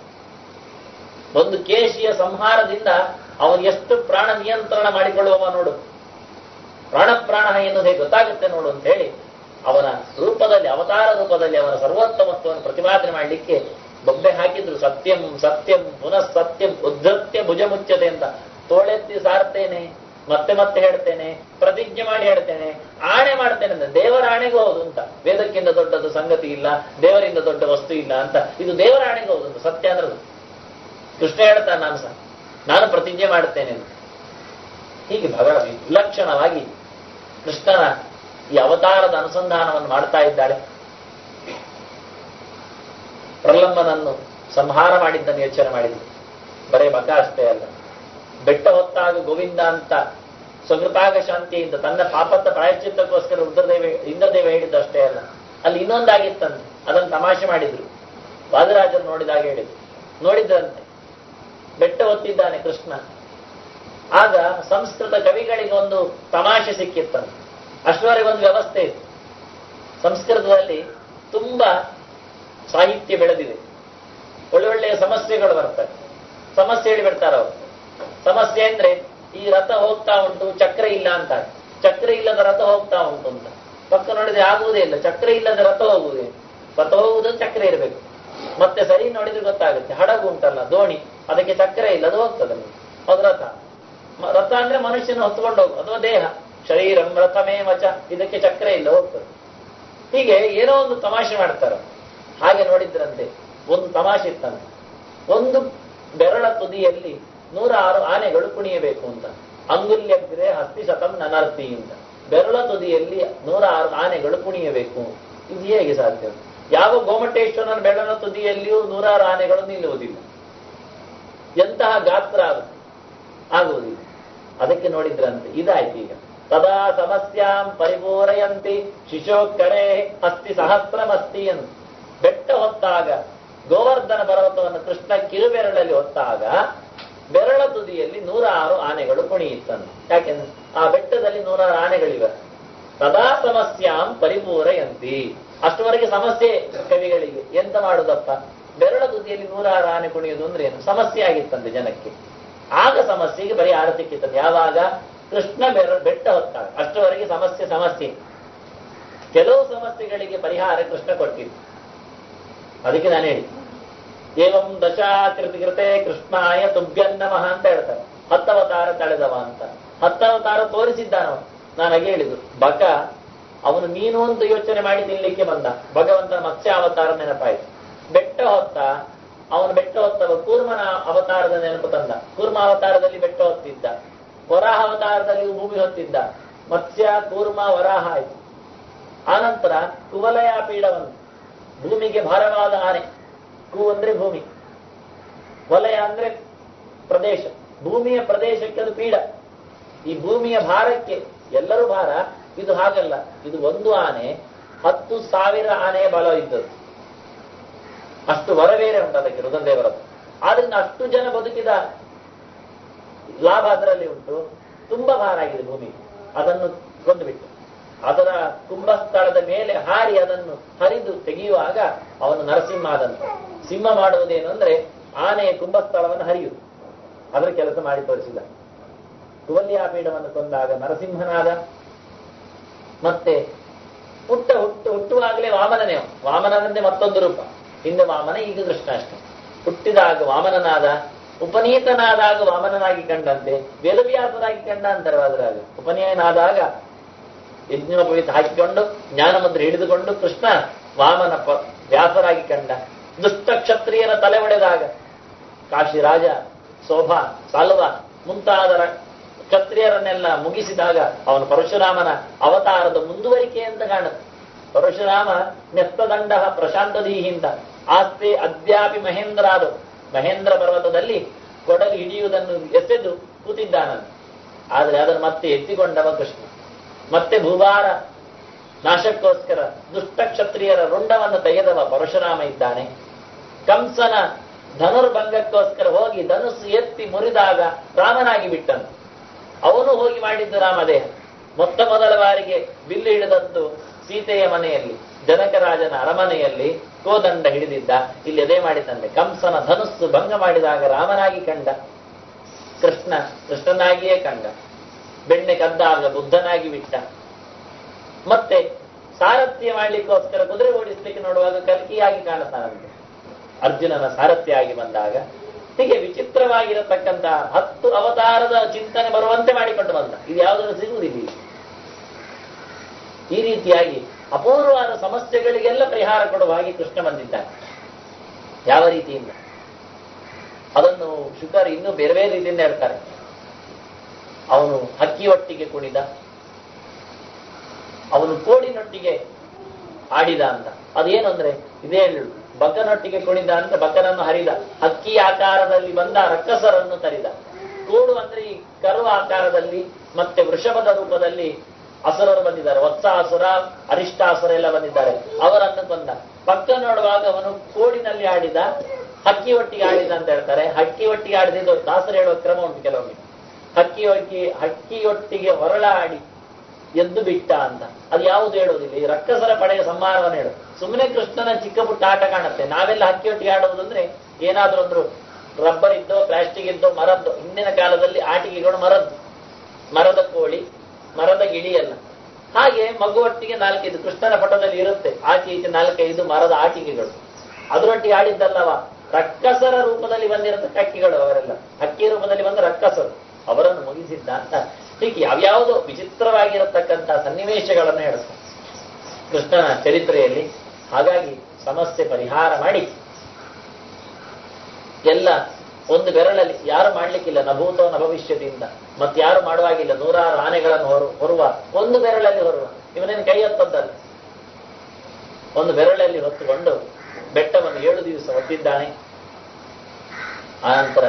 ಒಂದು ಕೇಶಿಯ ಸಂಹಾರದಿಂದ ಅವನು ಎಷ್ಟು ಪ್ರಾಣ ನಿಯಂತ್ರಣ ಮಾಡಿಕೊಳ್ಳುವವ ನೋಡು ಪ್ರಾಣ ಪ್ರಾಣ ಎನ್ನುವುದು ಹೇಗೆ ಗೊತ್ತಾಗುತ್ತೆ ನೋಡು ಅಂತ ಹೇಳಿ ಅವನ ರೂಪದಲ್ಲಿ ಅವತಾರ ರೂಪದಲ್ಲಿ ಅವನ ಸರ್ವೋತ್ತಮತ್ವವನ್ನು ಪ್ರತಿಪಾದನೆ ಮಾಡಲಿಕ್ಕೆ ಬೊಬ್ಬೆ ಹಾಕಿದ್ರು ಸತ್ಯಂ ಸತ್ಯಂ ಪುನಃ ಸತ್ಯಂ ಉದ್ಧತ್ಯ ಭುಜ ಮುಚ್ಚತೆ ಅಂತ ತೋಳೆತ್ತಿ ಸಾರ್ತೇನೆ ಮತ್ತೆ ಮತ್ತೆ ಹೇಳ್ತೇನೆ ಪ್ರತಿಜ್ಞೆ ಮಾಡಿ ಹೇಳ್ತೇನೆ ಆಣೆ ಮಾಡ್ತೇನೆ ಅಂತ ದೇವರ ಆಣೆಗೂ ಹೌದು ಅಂತ ವೇದಕ್ಕಿಂತ ದೊಡ್ಡದು ಸಂಗತಿ ಇಲ್ಲ ದೇವರಿಂದ ದೊಡ್ಡ ವಸ್ತು ಇಲ್ಲ ಅಂತ ಇದು ದೇವರ ಆಣೆಗೂ ಹೌದು ಅಂತ ಸತ್ಯ ಅಂದ್ರೆ ಅದು. ಕೃಷ್ಣ ಹೇಳ್ತಾನೆ ನಾನು ಸಹ ನಾನು ಪ್ರತಿಜ್ಞೆ ಮಾಡುತ್ತೇನೆ ಅಂತ ಹೀಗೆ ಭಗ ವಿಲಕ್ಷಣವಾಗಿ ಕೃಷ್ಣನ ಈ ಅವತಾರದ ಅನುಸಂಧಾನವನ್ನು ಮಾಡ್ತಾ ಇದ್ದಾಳೆ ಪ್ರಲಂಬನನ್ನು ಸಂಹಾರ ಮಾಡಿದ್ದನ್ನು ಯೋಚನೆ ಮಾಡಿದ್ರು ಬರೇ ಮಕ ಅಷ್ಟೇ ಅಲ್ಲ ಬೆಟ್ಟ ಹೊತ್ತಾಗ ಗೋವಿಂದ ಅಂತ ಸ್ವಕೃತಾಗ ಶಾಂತಿಯಿಂದ ತನ್ನ ಪಾಪತ್ತ ಪ್ರಾಯಶ್ಚಿತ್ತಕ್ಕೋಸ್ಕರ ರುದ್ರದೇವ ಇಂದ್ರದೇವ ಹೇಳಿದ್ದು ಅಷ್ಟೇ ಅಲ್ಲ ಅಲ್ಲಿ ಇನ್ನೊಂದಾಗಿತ್ತಂತೆ ಅದನ್ನು ತಮಾಷೆ ಮಾಡಿದ್ರು ವಾದರಾಜರು ನೋಡಿದಾಗ ಹೇಳಿದ್ರು ನೋಡಿದ್ರಂತೆ ಬೆಟ್ಟ ಹೊತ್ತಿದ್ದಾನೆ ಕೃಷ್ಣ ಆಗ ಸಂಸ್ಕೃತ ಕವಿಗಳಿಗೆ ಒಂದು ತಮಾಷೆ ಸಿಕ್ಕಿತ್ತಂತೆ ಅಷ್ಟರವರೆಗೆ ಒಂದು ವ್ಯವಸ್ಥೆ ಇತ್ತು ಸಂಸ್ಕೃತದಲ್ಲಿ ತುಂಬಾ ಸಾಹಿತ್ಯ ಬೆಳೆದಿದೆ ಒಳ್ಳೊಳ್ಳೆಯ ಸಮಸ್ಯೆಗಳು ಬರ್ತವೆ ಸಮಸ್ಯೆ ಹೇಳಿ ಬಿಡ್ತಾರೆ ಅವರು ಸಮಸ್ಯೆ ಅಂದ್ರೆ ಈ ರಥ ಹೋಗ್ತಾ ಉಂಟು ಚಕ್ರ ಇಲ್ಲ ಅಂತ ಚಕ್ರ ಇಲ್ಲದ ರಥ ಹೋಗ್ತಾ ಉಂಟು ಅಂತ ಪಕ್ಕ ನೋಡಿದ್ರೆ ಆಗುವುದೇ ಇಲ್ಲ ಚಕ್ರ ಇಲ್ಲದ ರಥ ಹೋಗುವುದೇ ರಥ ಹೋಗುವುದು ಚಕ್ರ ಇರಬೇಕು ಮತ್ತೆ ಸರಿ ನೋಡಿದ್ರೆ ಗೊತ್ತಾಗುತ್ತೆ ಹಡಗು ಉಂಟಲ್ಲ ದೋಣಿ ಅದಕ್ಕೆ ಚಕ್ರ ಇಲ್ಲ ಅದು ಹೋಗ್ತದೆ ಅದು ರಥ ಮ- ರಥ ಅಂದ್ರೆ ಮನುಷ್ಯನ ಹೊತ್ಕೊಂಡು ಹೋಗು ಅಥವಾ ದೇಹ ಶರೀರಂ ರಥಮೇ ವಚ ಇದಕ್ಕೆ ಚಕ್ರ ಇಲ್ಲ ಹೋಗ್ತದೆ ಹೀಗೆ ಏನೋ ಒಂದು ತಮಾಷೆ ಮಾಡ್ತಾರೆ ಹಾಗೆ ನೋಡಿದ್ರಂತೆ ಒಂದು ತಮಾಷೆ ಇತ್ತಂತೆ ಒಂದು ಬೆರಳ ತುದಿಯಲ್ಲಿ ನೂರಾರು ಆನೆಗಳು ಕುಣಿಯಬೇಕು ಅಂತ ಅಂಗುಲ್ಯಗ್ರೆ ಹಸ್ತಿ ಶತಂ ನನರ್ತಿ ಅಂತ ಬೆರಳ ತುದಿಯಲ್ಲಿ ನೂರಾರು ಆನೆಗಳು ಕುಣಿಯಬೇಕು ಇದು ಹೇಗೆ ಸಾಧ್ಯ ಯಾವ ಗೋಮಟೇಶ್ವರನ ಬೆರಳ ತುದಿಯಲ್ಲಿಯೂ ನೂರಾರು ಆನೆಗಳು ನಿಲ್ಲುವುದಿಲ್ಲ ಎಂತಹ ಗಾತ್ರ ಅದು ಆಗುವುದಿಲ್ಲ ಅದಕ್ಕೆ ನೋಡಿದ್ರಂತೆ ಇದಾಯ್ತು ಈಗ ತದಾ ಸಮಸ್ಯಾಂ ಪರಿಪೂರಯಂತಿ ಶಿಶೋಕ್ಕರೆ ಅಸ್ತಿ ಸಹಸ್ರಮಸ್ತಿ ಅಂತ ಬೆಟ್ಟ ಹೊತ್ತಾಗ ಗೋವರ್ಧನ ಪರ್ವತವನ್ನು ಕೃಷ್ಣ ಕಿರುಬೆರಳಲ್ಲಿ ಹೊತ್ತಾಗ ಬೆರಳ ತುದಿಯಲ್ಲಿ ನೂರಾರು ಆನೆಗಳು ಕುಣಿಯುತ್ತಂತೆ ಯಾಕೆಂದ್ರೆ ಆ ಬೆಟ್ಟದಲ್ಲಿ ನೂರಾರು ಆನೆಗಳಿವೆ ತದಾ ಸಮಸ್ಯಾಂ ಪರಿಪೂರಯಂತಿ ಅಷ್ಟುವರೆಗೆ ಸಮಸ್ಯೆ ಕವಿಗಳಿಗೆ ಎಂತ ಮಾಡುದಪ್ಪ ಬೆರಳ ತುದಿಯಲ್ಲಿ ನೂರಾರು ಆನೆ ಕುಣಿಯುವುದು ಅಂದ್ರೆ ಏನು ಸಮಸ್ಯೆ ಆಗಿತ್ತಂತೆ ಜನಕ್ಕೆ ಆಗ ಸಮಸ್ಯೆಗೆ ಪರಿಹಾರ ಸಿಕ್ಕಿತ್ತಂತೆ ಯಾವಾಗ ಕೃಷ್ಣ ಬೆರ ಬೆಟ್ಟ ಹೊತ್ತಾಗ ಅಷ್ಟುವರೆಗೆ ಸಮಸ್ಯೆ ಸಮಸ್ಯೆ ಕೆಲವು ಸಮಸ್ಯೆಗಳಿಗೆ ಪರಿಹಾರ ಕೃಷ್ಣ ಕೊಟ್ಟಿದ್ದು ಅದಕ್ಕೆ ನಾನು ಹೇಳಿ ಏವಂ ದಶಾಕೃತಿ ಕೃತೆ ಕೃಷ್ಣಾಯ ತುಭ್ಯನ್ನಮಃ ಅಂತ ಹೇಳ್ತಾರೆ ಹತ್ತವತಾರ ತಳೆದವ ಅಂತ ಹತ್ತವತಾರ ತೋರಿಸಿದ್ದಾನವ ನಾನು ಹಾಗೆ ಹೇಳಿದ್ದು ಬಕ ಅವನು ಮೀನು ಅಂತ ಯೋಚನೆ ಮಾಡಿ ತಿನ್ಲಿಕ್ಕೆ ಬಂದ ಭಗವಂತನ ಮತ್ಸ್ಯ ಅವತಾರ ನೆನಪಾಯಿತು ಬೆಟ್ಟ ಹೊತ್ತ ಅವನು ಬೆಟ್ಟ ಹೊತ್ತವ ಕೂರ್ಮನ ಅವತಾರದ ನೆನಪು ತಂದ ಕೂರ್ಮ ಅವತಾರದಲ್ಲಿ ಬೆಟ್ಟ ಹೊತ್ತಿದ್ದ ವರಾಹ ಅವತಾರದಲ್ಲಿ ಭೂಮಿ ಹೊತ್ತಿದ್ದ ಮತ್ಸ್ಯ ಕೂರ್ಮ ವರಾಹ ಆಯ್ತು ಆನಂತರ ಕುವಲಯ ಪೀಡವನ್ನು ಭೂಮಿಗೆ ಭಾರವಾದ ಆನೆ ಕು ಅಂದ್ರೆ ಭೂಮಿ ವಲಯ ಅಂದ್ರೆ ಪ್ರದೇಶ ಭೂಮಿಯ ಪ್ರದೇಶಕ್ಕೆ ಅದು ಪೀಡ ಈ ಭೂಮಿಯ ಭಾರಕ್ಕೆ ಎಲ್ಲರೂ ಭಾರ ಇದು ಹಾಗಲ್ಲ ಇದು ಒಂದು ಆನೆ ಹತ್ತು ಸಾವಿರ ಆನೆಯ ಬಲ ಇದ್ದದ್ದು ಅಷ್ಟು ವರವೇರೆ ಉಂಟು ಅದಕ್ಕೆ ರುದ್ರದೇವರದ್ದು ಆದ್ರಿಂದ ಅಷ್ಟು ಜನ ಬದುಕಿದ ಲಾಭ ಅದರಲ್ಲಿ ಉಂಟು ತುಂಬಾ ಭಾರ ಆಗಿದೆ ಭೂಮಿ ಅದನ್ನು ಕೊಂದು ಬಿಟ್ಟು ಅದರ ಕುಂಭಸ್ಥಳದ ಮೇಲೆ ಹಾರಿ ಅದನ್ನು ಹರಿದು ತೆಗೆಯುವಾಗ ಅವನು ನರಸಿಂಹ ಆದಂತ ಸಿಂಹ ಮಾಡುವುದೇನು ಅಂದ್ರೆ ಆನೆಯ ಕುಂಭಸ್ಥಳವನ್ನು ಹರಿಯುವುದು ಅದರ ಕೆಲಸ ಮಾಡಿ ತೋರಿಸಿದ ಕುವಲ್ಯಾಪೀಠವನ್ನು ಕೊಂದಾಗ ನರಸಿಂಹನಾದ ಮತ್ತೆ ಹುಟ್ಟ ಹುಟ್ಟು ಹುಟ್ಟುವಾಗಲೇ ವಾಮನನೇ ಅವನು. ವಾಮನನಂತೆ ಮತ್ತೊಂದು ರೂಪ ಹಿಂದೆ ವಾಮನ ಈಗ ಕೃಷ್ಣಾಷ್ಟಮಿ ಹುಟ್ಟಿದಾಗ ವಾಮನನಾದ ಉಪನೀತನಾದಾಗ ವಾಮನನಾಗಿ ಕಂಡಂತೆ ವೇದವ್ಯಾಸರಾಗಿ ಕಂಡ ಅಂತಾರೆ ಅದರಾಗ ಉಪನಯನಾದಾಗ ಯಜ್ಞೋಪವೀತ ಹಾಕಿಕೊಂಡು ಜ್ಞಾನಮಂತ್ರ ಹಿಡಿದುಕೊಂಡು ಕೃಷ್ಣ ವಾಮನ ಪ ವ್ಯಾಸರಾಗಿ ಕಂಡ ದುಷ್ಟ ಕ್ಷತ್ರಿಯರ ತಲೆ ಒಡೆದಾಗ ಕಾಶಿರಾಜ ಶೋಭಾ ಸಲ್ವ ಮುಂತಾದ ರ- ಕ್ಷತ್ರಿಯರನ್ನೆಲ್ಲ ಮುಗಿಸಿದಾಗ ಅವನು ಪರಶುರಾಮನ ಅವತಾರದ ಮುಂದುವರಿಕೆ ಅಂತ ಕಾಣುತ್ತೆ ಪರಶುರಾಮ ನೆತ್ತದಂಡ ಪ್ರಶಾಂತದೀಹಿಂದ ಆಸ್ತೆ ಅದ್ಯಾಪಿ ಮಹೇಂದ್ರಾದು ಮಹೇಂದ್ರ ಪರ್ವತದಲ್ಲಿ ಕೊಡಲಿ ಹಿಡಿಯುವುದನ್ನು ಎಸೆದು ಕೂತಿದ್ದಾನಂತೆ ಆದರೆ ಅದನ್ನು ಮತ್ತೆ ಎತ್ತಿಕೊಂಡವ ಕೃಷ್ಣ ಮತ್ತೆ ಭೂಭಾರ ನಾಶಕ್ಕೋಸ್ಕರ ದುಷ್ಟ ಕ್ಷತ್ರಿಯರ ರುಂಡವನ್ನು ತೆಗೆದವ ಪರಶುರಾಮ ಇದ್ದಾನೆ ಕಂಸನ ಧನುರ್ಭಂಗಕ್ಕೋಸ್ಕರ ಹೋಗಿ ಧನುಸ್ಸು ಎತ್ತಿ ಮುರಿದಾಗ ರಾಮನಾಗಿ ಬಿಟ್ಟನು ಅವನು ಹೋಗಿ ಮಾಡಿದ್ದು ರಾಮದೇಹ ಮೊತ್ತ ಮೊದಲ ಬಾರಿಗೆ ಬಿಲ್ಲು ಹಿಡಿದದ್ದು ಸೀತೆಯ ಮನೆಯಲ್ಲಿ ಜನಕರಾಜನ ಅರಮನೆಯಲ್ಲಿ ಕೋದಂಡ ಹಿಡಿದಿದ್ದ ಇಲ್ಲಿ ಅದೇ ಮಾಡಿದಂತೆ ಕಂಸನ ಧನುಸ್ಸು ಭಂಗ ಮಾಡಿದಾಗ ರಾಮನಾಗಿ ಕಂಡ ಕೃಷ್ಣ ಕೃಷ್ಣನಾಗಿಯೇ ಕಂಡ ಬೆಣ್ಣೆ ಕದ್ದಾಗ ಬುದ್ಧನಾಗಿ ಬಿಟ್ಟ ಮತ್ತೆ ಸಾರಥ್ಯ ಮಾಡ್ಲಿಕ್ಕೋಸ್ಕರ ಕುದುರೆ ಓಡಿಸ್ಲಿಕ್ಕೆ ನೋಡುವಾಗ ಕಲ್ಕಿಯಾಗಿ ಕಾಣುತ್ತಾನಂತೆ ಅರ್ಜುನನ ಸಾರಥ್ಯ ಆಗಿ ಬಂದಾಗ ಹೀಗೆ ವಿಚಿತ್ರವಾಗಿರತಕ್ಕಂತ ಹತ್ತು ಅವತಾರದ ಚಿಂತನೆ ಬರುವಂತೆ ಮಾಡಿಕೊಂಡು ಬಂದ ಇದು ಯಾವುದನ್ನು ಸಿಗುವುದಿಲ್ಲ ಈಗ. ಈ ರೀತಿಯಾಗಿ ಅಪೂರ್ವವಾದ ಸಮಸ್ಯೆಗಳಿಗೆಲ್ಲ ಪರಿಹಾರ ಕೊಡುವ ಹಾಗೆ ಕೃಷ್ಣ ಬಂದಿದ್ದಾನೆ ಯಾವ ರೀತಿಯಿಂದ ಅದನ್ನು ಶುಕರ್ ಇನ್ನೂ ಬೇರೆ ಬೇರೆ ರೀತಿಯಿಂದ ಹೇಳ್ತಾರೆ ಅವನು ಹಕ್ಕಿ ಒಟ್ಟಿಗೆ ಕುಣಿದ ಅವನು ಕೋಡಿನೊಟ್ಟಿಗೆ ಆಡಿದ ಅಂತ ಅದೇನು ಅಂದ್ರೆ ಇದೇ ಹೇಳು ಬಕನೊಟ್ಟಿಗೆ ಕುಣಿದ ಅಂತ ಬಕನನ್ನು ಹರಿದ ಹಕ್ಕಿ ಆಕಾರದಲ್ಲಿ ಬಂದ ರಕ್ಕಸರನ್ನು ತರಿದ ಕೋಡು ಅಂದ್ರೆ ಈ ಕರು ಆಕಾರದಲ್ಲಿ ಮತ್ತೆ ವೃಷಭದ ರೂಪದಲ್ಲಿ ಅಸುರರು ಬಂದಿದ್ದಾರೆ ವತ್ಸಾಸುರ ಅರಿಷ್ಟಾಸುರ ಎಲ್ಲ ಬಂದಿದ್ದಾರೆ ಅವರನ್ನು ಕೊಂದ ಪಕ್ಕ ನೋಡುವಾಗ ಅವನು ಕೋಡಿನಲ್ಲಿ ಆಡಿದ ಹಕ್ಕಿ ಒಟ್ಟಿಗೆ ಆಡಿದ ಅಂತ ಹೇಳ್ತಾರೆ ಹಕ್ಕಿ ಒಟ್ಟಿಗೆ ಆಡಿದ್ದು ದಾಸರು ಹೇಳುವ ಕ್ರಮ ಉಂಟು ಕೆಲವೊಮ್ಮೆ ಹಕ್ಕಿ ಒಟ್ಟಿಗೆ ಹಕ್ಕಿಯೊಟ್ಟಿಗೆ ಹೊರಳಾಡಿ ಎದ್ದು ಬಿಟ್ಟ ಅಂತ ಅದು ಯಾವುದು ಹೇಳುವುದಿಲ್ಲ ಈ ರಕ್ಕಸರ ಪಡೆಯ ಸಂಹಾರವನ್ನು ಹೇಳು ಸುಮ್ಮನೆ ಕೃಷ್ಣನ ಚಿಕ್ಕ ಪುಟ್ಟ ಆಟ ಕಾಣುತ್ತೆ ನಾವೆಲ್ಲ ಹಕ್ಕಿಯೊಟ್ಟಿಗೆ ಆಡುವುದಂದ್ರೆ ಏನಾದ್ರೂ ಒಂದು ರಬ್ಬರ್ ಇದ್ದೋ ಪ್ಲಾಸ್ಟಿಕ್ ಇದ್ದೋ ಮರದ್ದು ಹಿಂದಿನ ಕಾಲದಲ್ಲಿ ಆಟಿಕೆಗಳು ಮರದ್ದು ಮರದ ಕೋಳಿ ಮರದ ಗಿಳಿಯಲ್ಲ ಹಾಗೆ ಮಗುವೊಟ್ಟಿಗೆ ನಾಲ್ಕೈದು ಕೃಷ್ಣನ ಪಟದಲ್ಲಿ ಇರುತ್ತೆ ಆಚೆ ಈಚೆ ನಾಲ್ಕೈದು ಮರದ ಆಟಿಕೆಗಳು ಅದರೊಟ್ಟಿಗೆ ಆಡಿದ್ದಲ್ಲವ ರಕ್ಕಸರ ರೂಪದಲ್ಲಿ ಬಂದಿರತಕ್ಕ ಹಕ್ಕಿಗಳು ಅವರೆಲ್ಲ ಹಕ್ಕಿ ರೂಪದಲ್ಲಿ ಬಂದ ರಕ್ಕಸರು ಅವರನ್ನು ಮುಗಿಸಿದ್ದ ಅಂತ ಹೀಗೆ ಯಾವ್ಯಾವುದೋ ವಿಚಿತ್ರವಾಗಿರತಕ್ಕಂಥ ಸನ್ನಿವೇಶಗಳನ್ನು ಹೇಳ್ತಾರೆ ಕೃಷ್ಣನ ಚರಿತ್ರೆಯಲ್ಲಿ ಹಾಗಾಗಿ ಸಮಸ್ಯೆ ಪರಿಹಾರ ಮಾಡಿ ಎಲ್ಲ ಒಂದು ಬೆರಳಲ್ಲಿ ಯಾರು ಮಾಡ್ಲಿಕ್ಕಿಲ್ಲ ನಭೂತೋ ನ ಭವಿಷ್ಯದಿಂದ ಮತ್ತೆ ಯಾರು ಮಾಡುವಾಗಿಲ್ಲ ನೂರಾರು ಆನೆಗಳನ್ನು ಹೊರು ಹೊರುವ ಒಂದು ಬೆರಳಲ್ಲಿ ಹೊರುವ ಇವನೇನು ಕೈ ಹೊತ್ತದ್ದಲ್ಲ ಒಂದು ಬೆರಳಲ್ಲಿ ಹೊತ್ತುಕೊಂಡು ಬೆಟ್ಟವನ್ನು ಏಳು ದಿವಸ ಹೊತ್ತಿದ್ದಾನೆ ಆನಂತರ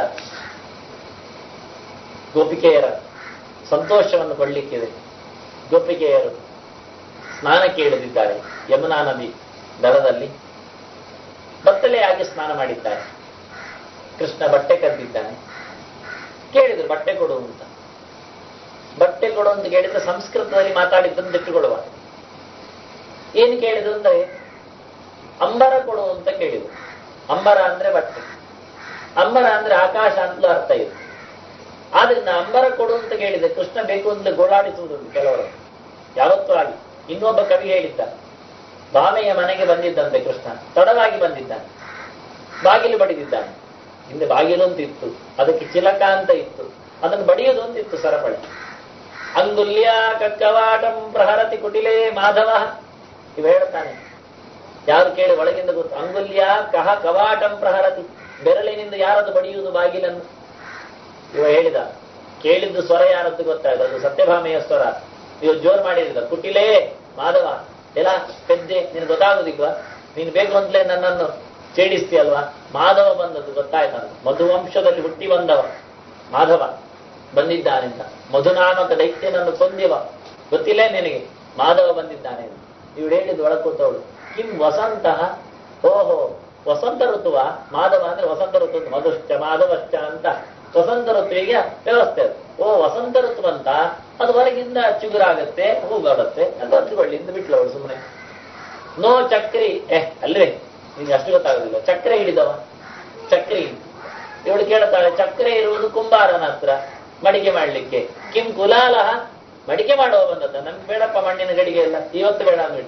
ಗೋಪಿಕೆಯರ ಸಂತೋಷವನ್ನು ಕೊಡ್ಲಿಕ್ಕಿದೆ ಗೋಪಿಕೆಯರು ಸ್ನಾನಕ್ಕೆ ಇಳಿದಿದ್ದಾರೆ ಯಮುನಾ ನದಿ ದರದಲ್ಲಿ ಬತ್ತಲೆಯಾಗಿ ಸ್ನಾನ ಮಾಡಿದ್ದಾರೆ ಕೃಷ್ಣ ಬಟ್ಟೆ ಕದ್ದಿದ್ದಾನೆ ಕೇಳಿದ್ರು ಬಟ್ಟೆ ಕೊಡು ಅಂತ ಬಟ್ಟೆ ಕೊಡು ಅಂತ ಕೇಳಿದ್ರೆ ಸಂಸ್ಕೃತದಲ್ಲಿ ಮಾತಾಡಿದ್ದನ್ನು ಇಟ್ಟುಕೊಳ್ಳುವ ಏನು ಕೇಳಿದ್ರು ಅಂದ್ರೆ ಅಂಬರ ಕೊಡು ಅಂತ ಕೇಳಿದ್ರು ಅಂಬರ ಅಂದ್ರೆ ಬಟ್ಟೆ ಅಂಬರ ಅಂದ್ರೆ ಆಕಾಶ ಅಂತಲೂ ಅರ್ಥ ಇದೆ ಆದ್ರಿಂದ ಅಂಬರ ಕೊಡು ಅಂತ ಕೇಳಿದೆ ಕೃಷ್ಣ ಬೇಕು ಅಂತ ಗೋಳಾಡಿಸುವುದುಂಟು ಕೆಲವರು ಯಾವತ್ತೂ ಆಗಿ ಇನ್ನೊಬ್ಬ ಕವಿ ಹೇಳಿದ್ದ ಬಾಮೆಯ ಮನೆಗೆ ಬಂದಿದ್ದಂತೆ ಕೃಷ್ಣ ತಡವಾಗಿ ಬಂದಿದ್ದಾನೆ ಬಾಗಿಲು ಬಡಿದಿದ್ದಾನೆ ಹಿಂದೆ ಬಾಗಿಲು ಅಂತ ಇತ್ತು ಅದಕ್ಕೆ ಚಿಲಕ ಅಂತ ಇತ್ತು ಅದನ್ನು ಬಡಿಯೋದು ಅಂತ ಇತ್ತು ಸರಪಳಿ ಅಂಗುಲ್ಯ ಕಕ್ಕವಾಟಂ ಪ್ರಹರತಿ ಕುಟಿಲೇ ಮಾಧವ ಇವ ಹೇಳ್ತಾನೆ ಯಾರು ಕೇಳಿ ಒಳಗಿಂದ ಗೊತ್ತು ಅಂಗುಲ್ಯ ಕಹ ಕವಾಟಂ ಪ್ರಹರತಿ ಬೆರಳಿನಿಂದ ಯಾರದು ಬಡಿಯುವುದು ಬಾಗಿಲನ್ನು ಇವ ಹೇಳಿದ ಕೇಳಿದ್ದು ಸ್ವರ ಯಾರದ್ದು ಗೊತ್ತಾಯ್ತು ಅದು ಸತ್ಯಭಾಮೆಯ ಸ್ವರ ಇವ ಜೋರ್ ಮಾಡಿದ ಕುಟಿಲೇ ಮಾಧವ ಎಲ್ಲ ಪೆದ್ದೆ ನಿನ್ ಗೊತ್ತಾಗುದಿಲ್ವಾ ನೀನು ಬೇಕು ಅಂತಲೇ ನನ್ನನ್ನು ಛೇಡಿಸ್ತೀಯಲ್ವಾ ಮಾಧವ ಬಂದದ್ದು ಗೊತ್ತಾಯ್ತು ನನಗೆ ಮಧುವಂಶದಲ್ಲಿ ಹುಟ್ಟಿ ಬಂದವ ಮಾಧವ ಬಂದಿದ್ದಾನೆಂತ ಮಧುನಾಮಕ ದೈತ್ಯನನ್ನು ಕೊಂದಿವ ಗೊತ್ತಿಲ್ಲೇ ನಿನಗೆ ಮಾಧವ ಬಂದಿದ್ದಾನೆ ಅಂತ. ಇವಳು ಹೇಳಿದ್ದು ಒಳ ಕೂತವಳು ಕಿಂ ವಸಂತ ಓಹೋ ವಸಂತ ಋತುವ ಮಾಧವ ಅಂದ್ರೆ ವಸಂತ ಋತು ಅಂತ. ಮಧುಶ್ಚ ಮಾಧವಶ್ಚ ಅಂತ ವಸಂತ ಋತುವಿಗೆ ವ್ಯವಸ್ಥೆ ಅದು. ಓ ವಸಂತ ಋತು ಅಂತ ಅದು ಹೊರಗಿಂದ ಚಿಗುರಾಗತ್ತೆ ಹೂಗಾಡುತ್ತೆ ಅಂತ ಹಚ್ಕೊಳ್ಳಿ ಇಂದ ಬಿಟ್ಲು ಅವಳು ಸುಮ್ಮನೆ ನೋ ಚಕ್ರಿ ಏ ಅಲ್ವೇ ನಿಮ್ಗೆ ಅಷ್ಟು ಗೊತ್ತಾಗೋದಿಲ್ಲ ಚಕ್ರೆ ಹಿಡಿದವ ಚಕ್ರಿ ಇವಳು ಕೇಳ್ತಾಳೆ ಚಕ್ರೆ ಇರುವುದು ಕುಂಬಾರನ ಹತ್ರ ಮಡಿಕೆ ಮಾಡ್ಲಿಕ್ಕೆ ಕಿಂ ಕುಲಾಲಹ ಮಡಿಕೆ ಮಾಡುವ ಬಂದದ್ದ ನನ್ಗೆ ಬೇಡಪ್ಪ ಮಣ್ಣಿನ ಗಡಿಗೆ ಎಲ್ಲ ಇವತ್ತು ಬೇಡ ಅಂದ್ಬಿಟ್ಟು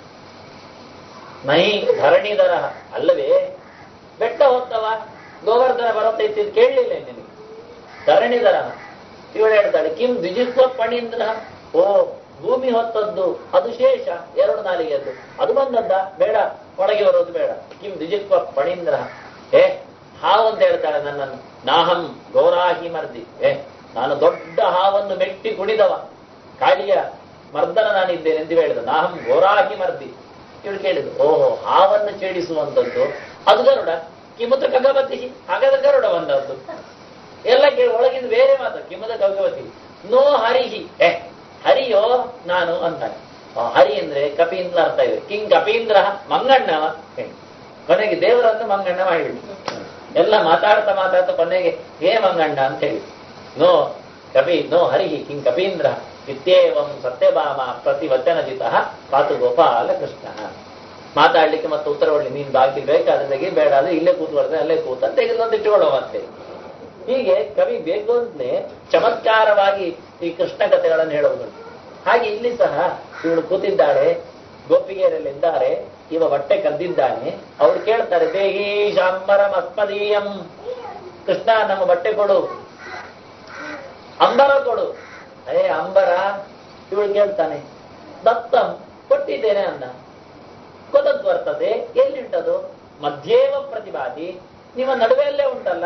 ನೈ ಧರಣಿಧರ ಅಲ್ಲವೇ ಬೆಟ್ಟ ಹೊತ್ತವ ಗೋವರ್ಧನ ಬರತೈತಿ ಅಂತ ಕೇಳಲಿಲ್ಲ ನಿನಗೆ ಧರಣಿಧರ ಇವಳು ಹೇಳ್ತಾಳೆ ಕಿಂ ದ್ವಿಜಿತ್ವ ಪಣೀಂದ್ರ ಓ ಭೂಮಿ ಹೊತ್ತದ್ದು ಅದು ಶೇಷ ಎರಡು ನಾಲಿಗೆದ್ದು ಅದು ಬಂದದ್ದ ಬೇಡ ಒಳಗೆ ಬರೋದು ಬೇಡ ಕಿಂ ದ್ವಿಜಿತ್ವ ಪಣೀಂದ್ರ ಏ ಹಾವು ಅಂತ ಹೇಳ್ತಾಳೆ ನನ್ನನ್ನು ನಾಹಂ ಗೌರಾಹಿ ಮರ್ದಿ ಏ ನಾನು ದೊಡ್ಡ ಹಾವನ್ನು ಮೆಟ್ಟಿ ಕುಡಿದವ ಕಾಳಿಯ ಮರ್ದನ ನಾನಿದ್ದೇನೆ ಎಂದು ಹೇಳಿದ ನಾಹಂ ಘೋರಾಹಿ ಮರ್ದಿ ಇವಳು ಕೇಳಿದ್ರು ಓಹೋ ಹಾವನ್ನು ಛೇಡಿಸುವಂತದ್ದು ಅದು ಗರುಡ ಕಿಮುತ ಖಗವತಿ ಹಾಗಾದ ಗರುಡ ಬಂದದ್ದು ಎಲ್ಲ ಕೇಳಿ ಒಳಗಿಂದ ಬೇರೆ ಮಾತು ಕಿಮುತ ಖಗವತಿ ನೋ ಹರಿಹಿ ಏ ಹರಿಯೋ ನಾನು ಅಂತಾನೆ ಆ, ಹರಿ ಅಂದ್ರೆ ಕಪೀಂದ್ರ ಅರ್ಥ ಇದೆ ಕಿಂಗ್ ಕಪೀಂದ್ರ ಮಂಗಣ್ಣವ ಹೇ. ಕೊನೆಗೆ ದೇವರನ್ನು ಮಂಗಣ್ಣ ಮಾಡಿಬಿಟ್ಟು ಎಲ್ಲ ಮಾತಾಡ್ತಾ ಮಾತಾಡ್ತಾ ಕೊನೆಗೆ ಹೇ ಮಂಗಣ್ಣ ಅಂತ ಹೇಳಿ ನೋ ಕಪಿ ನೋ ಹರಿಹಿ ಕಿಂಗ್ ಕಪೀಂದ್ರ ಇತ್ಯೇವಂ ಸತ್ಯಭಾಮ ಪ್ರತಿವಚನಜಿತ ಪಾತು ಗೋಪಾಲ ಕೃಷ್ಣ ಮಾತಾಡ್ಲಿಕ್ಕೆ ಮತ್ತೆ ಉತ್ತರ ಕೊಡ್ಲಿ ನೀನ್ ಬಾಕಿ ಬೇಕಾದ್ರೆ ತೆಗಿ ಬೇಡ ಅಂದ್ರೆ ಇಲ್ಲೇ ಕೂತ್ಕೊಳ್ತೇನೆ ಅಲ್ಲೇ ಕೂತ ತೆಗೆದು ಇಟ್ಟುಕೊಳ್ಳೋ ಮತ್ತೆ ಹೀಗೆ ಕವಿ ಬೇಕು ಅಂತಲೇ ಚಮತ್ಕಾರವಾಗಿ ಈ ಕೃಷ್ಣ ಕಥೆಗಳನ್ನು ಹೇಳುವುದುಂಟು ಹಾಗೆ ಇಲ್ಲಿ ಸಹ ಇವಳು ಕೂತಿದ್ದಾಳೆ ಗೋಪಿಗೆಯರಲ್ಲಿದ್ದಾರೆ ಇವ ಬಟ್ಟೆ ಕದ್ದಿದ್ದಾನೆ ಅವ್ರು ಕೇಳ್ತಾರೆ ದೇಹಿ ಶಾಂಬರಂ ಅಸ್ಮದೀಯಂ ಕೃಷ್ಣ ನಮ್ಮ ಬಟ್ಟೆ ಕೊಡು ಅಂಬರ ಕೊಡು ಅದೇ ಅಂಬರ ಇವಳು ಕೇಳ್ತಾನೆ ದತ್ತಂ ಕೊಟ್ಟಿದ್ದೇನೆ ಅಂದ ಕೊದದ್ ಬರ್ತದೆ ಎಲ್ಲಿಂಟದು ಮಧ್ಯೇವ ಪ್ರತಿಭಾತಿ ನಿಮ್ಮ ನಡುವೆಯಲ್ಲೇ ಉಂಟಲ್ಲ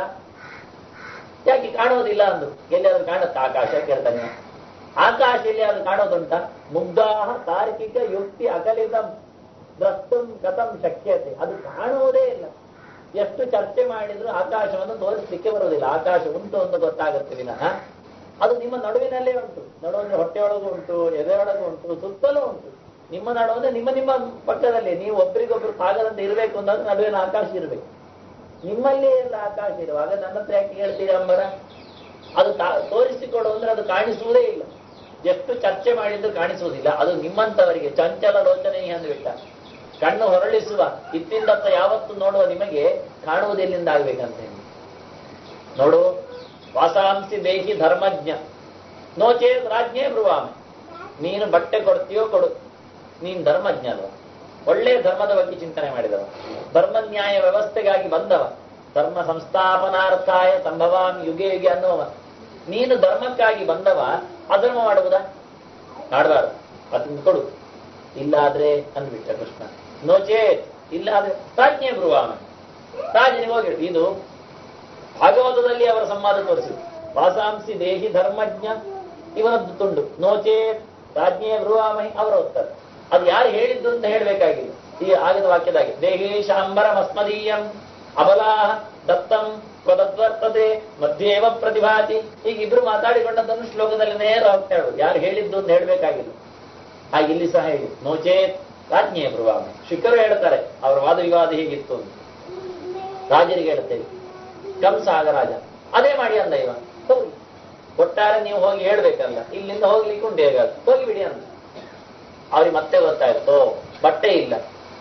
ಯಾಕೆ ಕಾಣೋದಿಲ್ಲ ಅಂದು ಎಲ್ಲಿಯಾದ್ರೂ ಕಾಣುತ್ತ ಆಕಾಶ ಕೇಳ್ತಾನೆ ಇವ. ಆಕಾಶ ಎಲ್ಲಿಯಾದ್ರೂ ಕಾಣೋದುಂಟ ಮುಗ್ಧಾಹ ತಾರ್ಕಿಕ ಯುಕ್ತಿ ಅಕಲಿತಂ ದ್ರಷ್ಟುಂ ಕಥಂ ಶಕ್ಯತೆ ಅದು ಕಾಣುವುದೇ ಇಲ್ಲ ಎಷ್ಟು ಚರ್ಚೆ ಮಾಡಿದ್ರು ಆಕಾಶವನ್ನು ತೋರಿಸ್ಲಿಕ್ಕೆ ಬರುವುದಿಲ್ಲ ಆಕಾಶ ಉಂಟು ಅಂತ ಗೊತ್ತಾಗುತ್ತೆ ವಿನಃ ಅದು ನಿಮ್ಮ ನಡುವಿನಲ್ಲೇ ಉಂಟು ನಡುವಿನ ಹೊಟ್ಟೆಯೊಳಗೂ ಉಂಟು ಎದೆಯೊಳಗೂ ಉಂಟು ಸುತ್ತಲೂ ಉಂಟು ನಿಮ್ಮ ನಡು ಅಂದ್ರೆ ನಿಮ್ಮ ನಿಮ್ಮ ಪಕ್ಕದಲ್ಲಿ ನೀವು ಒಬ್ರಿಗೊಬ್ರು ಸಾಗದಂತೆ ಇರಬೇಕು ಅಂತಂದ್ರೆ ನಡುವಿನ ಆಕಾಶ ಇರಬೇಕು ನಿಮ್ಮಲ್ಲಿ ಎಲ್ಲ ಆಕಾಶ ಇರುವಾಗ ನನ್ನ ಹತ್ರ ಯಾಕೆ ಹೇಳ್ತೀರಿ ಅಂಬರ ಅದು ತಾ- ತೋರಿಸಿಕೊಡು ಅಂದ್ರೆ ಅದು ಕಾಣಿಸುವುದೇ ಇಲ್ಲ ಎಷ್ಟು ಚರ್ಚೆ ಮಾಡಿದ್ರು ಕಾಣಿಸುವುದಿಲ್ಲ ಅದು ನಿಮ್ಮಂತವರಿಗೆ ಚಂಚಲ ಲೋಚನೆ ಅಂದ್ಬಿಟ್ಟ ಕಣ್ಣು ಹೊರಳಿಸುವ ಇತ್ತಿಂದತ್ತ ಯಾವತ್ತು ನೋಡುವ ನಿಮಗೆ ಕಾಣುವುದೆಲ್ಲಿಂದ ಆಗ್ಬೇಕಂತ ಹೇಳಿ ನೋಡು ವಾಸಾಂಸಿ ದೇಹಿ ಧರ್ಮಜ್ಞ ನೋಚೇತ್ ರಾಜ್ಞೇ ಬ್ರುವಾಮಿ ನೀನು ಬಟ್ಟೆ ಕೊಡ್ತೀಯೋ ಕೊಡು ನೀನ್ ಧರ್ಮಜ್ಞ ಅಲ್ವ ಒಳ್ಳೆ ಧರ್ಮದ ಬಗ್ಗೆ ಚಿಂತನೆ ಮಾಡಿದವ ಧರ್ಮ ನ್ಯಾಯ ವ್ಯವಸ್ಥೆಗಾಗಿ ಬಂದವ ಧರ್ಮ ಸಂಸ್ಥಾಪನಾರ್ಥಾಯ ಸಂಭವಾಮಿ ಯುಗೆ ಯುಗೆ ಅನ್ನುವವ ನೀನು ಧರ್ಮಕ್ಕಾಗಿ ಬಂದವ ಅಧರ್ಮ ಮಾಡುವುದಾ ಮಾಡಬಾರ್ದು ಅದನ್ನ ಕೊಡು ಇಲ್ಲಾದ್ರೆ ಅಂದ್ಬಿಟ್ಟ ಕೃಷ್ಣ ನೋಚೇತ್ ಇಲ್ಲಾದ್ರೆ ರಾಜ್ಞೆ ಬ್ರುವಾಮ ರಾಜನಿಗೆ ಹೋಗಿ ಇದು ಭಾಗವತದಲ್ಲಿ ಅವರ ಸಂವಾದ ತೋರಿಸಿದ್ರು ವಾಸಾಂಸಿ ದೇಹಿ ಧರ್ಮಜ್ಞ ಇವನದ್ದು ತುಂಡು ನೋಚೇತ್ ರಾಜ್ಞೆ ಬ್ರುವಾಮಹಿ ಅವರ ಉತ್ತರ ಅದು ಯಾರು ಹೇಳಿದ್ದು ಅಂತ ಹೇಳಬೇಕಾಗಿಲ್ಲ ಈ ಆಗದ ವಾಕ್ಯದಾಗಿ ದೇಹೇಶಾಂಬರ ಮಸ್ಮದೀಯಂ ಅಬಲಾಹ ದತ್ತಂ ತ್ವದದ್ವರ್ತತೆ ಮಧ್ಯೇವ ಪ್ರತಿಭಾತಿ ಈಗ ಇಬ್ರು ಮಾತಾಡಿಕೊಂಡದ್ದನ್ನು ಶ್ಲೋಕದಲ್ಲಿ ನೇರ ಹೋಗ್ತಾ ಹೇಳೋದು ಯಾರು ಹೇಳಿದ್ದು ಅಂತ ಹೇಳಬೇಕಾಗಿಲ್ಲ ಹಾಗೆ ಇಲ್ಲಿ ಸಹ ಹೇಳಿ ನೋಚೇತ್ ರಾಜ್ಞೆ ಬ್ರುವಾಮಿ ಶಿಖರು ಹೇಳ್ತಾರೆ ಅವರ ವಾದ ವಿವಾದ ಹೇಗಿತ್ತು ಅಂತ ರಾಜರಿಗೆ ಹೇಳ್ತೇವೆ ಕಂಸ ಆಗ ರಾಜ ಅದೇ ಮಾಡಿ ಅಂದ ಇವ ಹೋಗಿ ಒಟ್ಟಾರೆ ನೀವು ಹೋಗಿ ಹೇಳ್ಬೇಕಲ್ಲ ಇಲ್ಲಿಂದ ಹೋಗ್ಲಿಕ್ಕೆ ಉಂಟು ಹೇಗ ಹೋಗಿ ಬಿಡಿ ಅಂದ ಅವ್ರಿಗೆ ಮತ್ತೆ ಗೊತ್ತಾಯ್ತು ಓ, ಬಟ್ಟೆ ಇಲ್ಲ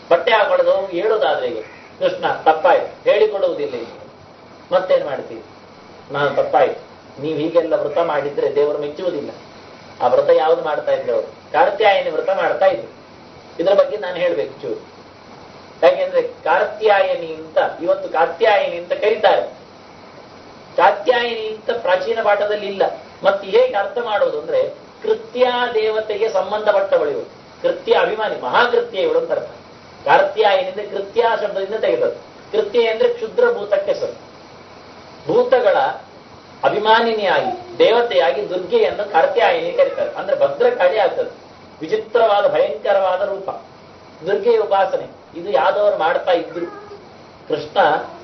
ಬಟ್ಟೆ ಹಾಕೊಳ್ಳೋದು ಹೇಳುವುದಾದ್ರೆ ಈಗ ಕೃಷ್ಣ ತಪ್ಪಾಯ್ತು ಹೇಳಿಕೊಡುವುದಿಲ್ಲ ಈಗ ಮತ್ತೇನ್ ಮಾಡ್ತೀವಿ ನಾನು ತಪ್ಪಾಯ್ತು ನೀವು ಹೀಗೆಲ್ಲ ವ್ರತ ಮಾಡಿದ್ರೆ ದೇವರು ಮೆಚ್ಚುವುದಿಲ್ಲ ಆ ವ್ರತ ಯಾವ್ದು ಮಾಡ್ತಾ ಇದ್ರು ಅವರು ಕಾರ್ತ್ಯಾಯನಿ ವ್ರತ ಮಾಡ್ತಾ ಇದ್ರು ಇದ್ರ ಬಗ್ಗೆ ನಾನು ಹೇಳ್ಬೇಕು ಚೂರು ಯಾಕೆಂದ್ರೆ ಕಾರ್ತ್ಯಾಯನಿ ಅಂತ ಇವತ್ತು ಕಾತ್ಯಾಯನಿ ಅಂತ ಕರೀತಾರೆ ಕಾತ್ಯಾಯನಿ ಅಂತ ಪ್ರಾಚೀನ ಪಾಠದಲ್ಲಿ ಇಲ್ಲ ಮತ್ತೆ ಹೇಗೆ ಅರ್ಥ ಮಾಡೋದು ಅಂದ್ರೆ ಕೃತ್ಯ ದೇವತೆಗೆ ಸಂಬಂಧಪಟ್ಟವಳು ಇವಳು ಕೃತ್ಯ ಅಭಿಮಾನಿ ಮಹಾಕೃತ್ಯ ಇವಳು ಅಂತ ಅರ್ಥ ಕಾರ್ತ್ಯಾಯನಿಂದ ಕೃತ್ಯ ಶಬ್ದದಿಂದ ತೆಗೆದದ್ದು ಕೃತ್ಯ ಅಂದ್ರೆ ಕ್ಷುದ್ರ ಭೂತಕ್ಕೆ ಸರ್ ಭೂತಗಳ ಅಭಿಮಾನಿನಿಯಾಗಿ ದೇವತೆಯಾಗಿ ದುರ್ಗೆಯನ್ನು ಕಾರ್ತ್ಯಾಯನಿ ಕರೀತಾರೆ ಅಂದ್ರೆ ಭದ್ರಕಾಳಿ ಆಗ್ತದೆ ವಿಚಿತ್ರವಾದ ಭಯಂಕರವಾದ ರೂಪ ದುರ್ಗೆಯ ಉಪಾಸನೆ ಇದು ಯಾದವರು ಮಾಡ್ತಾ ಇದ್ರು ಕೃಷ್ಣ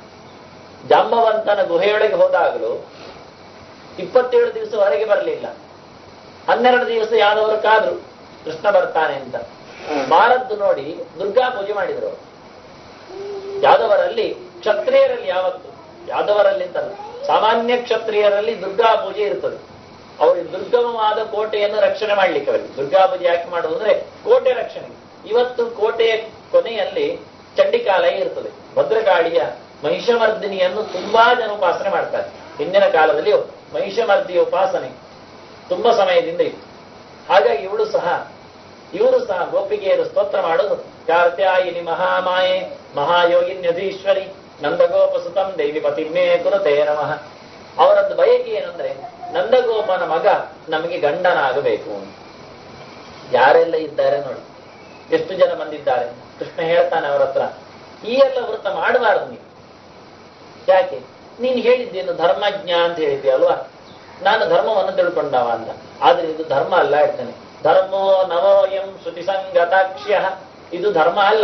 ಜಾಂಬವಂತನ ಗುಹೆಯೊಳಗೆ ಹೋದಾಗಲೂ ಇಪ್ಪತ್ತೇಳು ದಿವಸ ಹೊರಗೆ ಬರಲಿಲ್ಲ ಹನ್ನೆರಡು ದಿವಸ ಯಾದವರು ಕಾದ್ರು ಕೃಷ್ಣ ಬರ್ತಾನೆ ಅಂತ ಬಾರದ್ದು ನೋಡಿ ದುರ್ಗಾ ಪೂಜೆ ಮಾಡಿದ್ರು ಅವರು. ಯಾದವರಲ್ಲಿ ಕ್ಷತ್ರಿಯರಲ್ಲಿ ಯಾವತ್ತು ಯಾದವರಲ್ಲಿ ಅಂತಲ್ಲ ಸಾಮಾನ್ಯ ಕ್ಷತ್ರಿಯರಲ್ಲಿ ದುರ್ಗಾ ಪೂಜೆ ಇರ್ತದೆ ಅವರಿಗೆ ದುರ್ಗಮವಾದ ಕೋಟೆಯನ್ನು ರಕ್ಷಣೆ ಮಾಡ್ಲಿಕ್ಕೆ ಅವರಿಗೆ ದುರ್ಗಾ ಪೂಜೆ ಯಾಕೆ ಮಾಡುವುದು ಅಂದ್ರೆ ಕೋಟೆ ರಕ್ಷಣೆ ಇವತ್ತು ಕೋಟೆಯ ಕೊನೆಯಲ್ಲಿ ಚಂಡಿಕಾಲಯ ಇರ್ತದೆ ಭದ್ರಕಾಳಿಯ ಮಹಿಷಮರ್ದಿನಿಯನ್ನು ತುಂಬಾ ಜನ ಉಪಾಸನೆ ಮಾಡ್ತಾರೆ ಹಿಂದಿನ ಕಾಲದಲ್ಲಿ ಮಹಿಷಮರ್ದಿಯ ಉಪಾಸನೆ ತುಂಬಾ ಸಮಯದಿಂದ ಇತ್ತು ಹಾಗಾಗಿ ಇವಳು ಸಹ ಇವರು ಸಹ ಗೋಪಿಗೆಯರು ಸ್ತೋತ್ರ ಮಾಡೋದು ಕಾರ್ತ್ಯಾಯಿನಿ ಮಹಾಮಾಯೆ ಮಹಾಯೋಗಿನ್ಯಧೀಶ್ವರಿ ನಂದಗೋಪಸುತಂ ದೇವಿ ಪತಿಮೇ ಕುರುತೇ ನಮಃ ಅವರದ್ದು ಬಯಕೆ ಏನಂದ್ರೆ ನಂದಗೋಪನ ಮಗ ನಮಗೆ ಗಂಡನಾಗಬೇಕು ಯಾರೆಲ್ಲ ಇದ್ದಾರೆ ನೋಡಿ ಎಷ್ಟು ಜನ ಬಂದಿದ್ದಾರೆ ಕೃಷ್ಣ ಹೇಳ್ತಾನೆ ಅವರ ಹತ್ರ ಈ ಎಲ್ಲ ವೃತ್ತ ಮಾಡಬಾರದು ನೀವು ಯಾಕೆ ನೀನು ಹೇಳಿದ್ದೇನು ಧರ್ಮಜ್ಞ ಅಂತ ಹೇಳಿದ್ದೆ ಅಲ್ವಾ ನಾನು ಧರ್ಮವನ್ನು ತಿಳ್ಕೊಂಡವ ಅಂತ ಆದ್ರೆ ಇದು ಧರ್ಮ ಅಲ್ಲ ಹೇಳ್ತಾನೆ ಧರ್ಮೋ ನವೋಯಂ ಶ್ರುತಿ ಸಂಗತಾಕ್ಷ್ಯ ಇದು ಧರ್ಮ ಅಲ್ಲ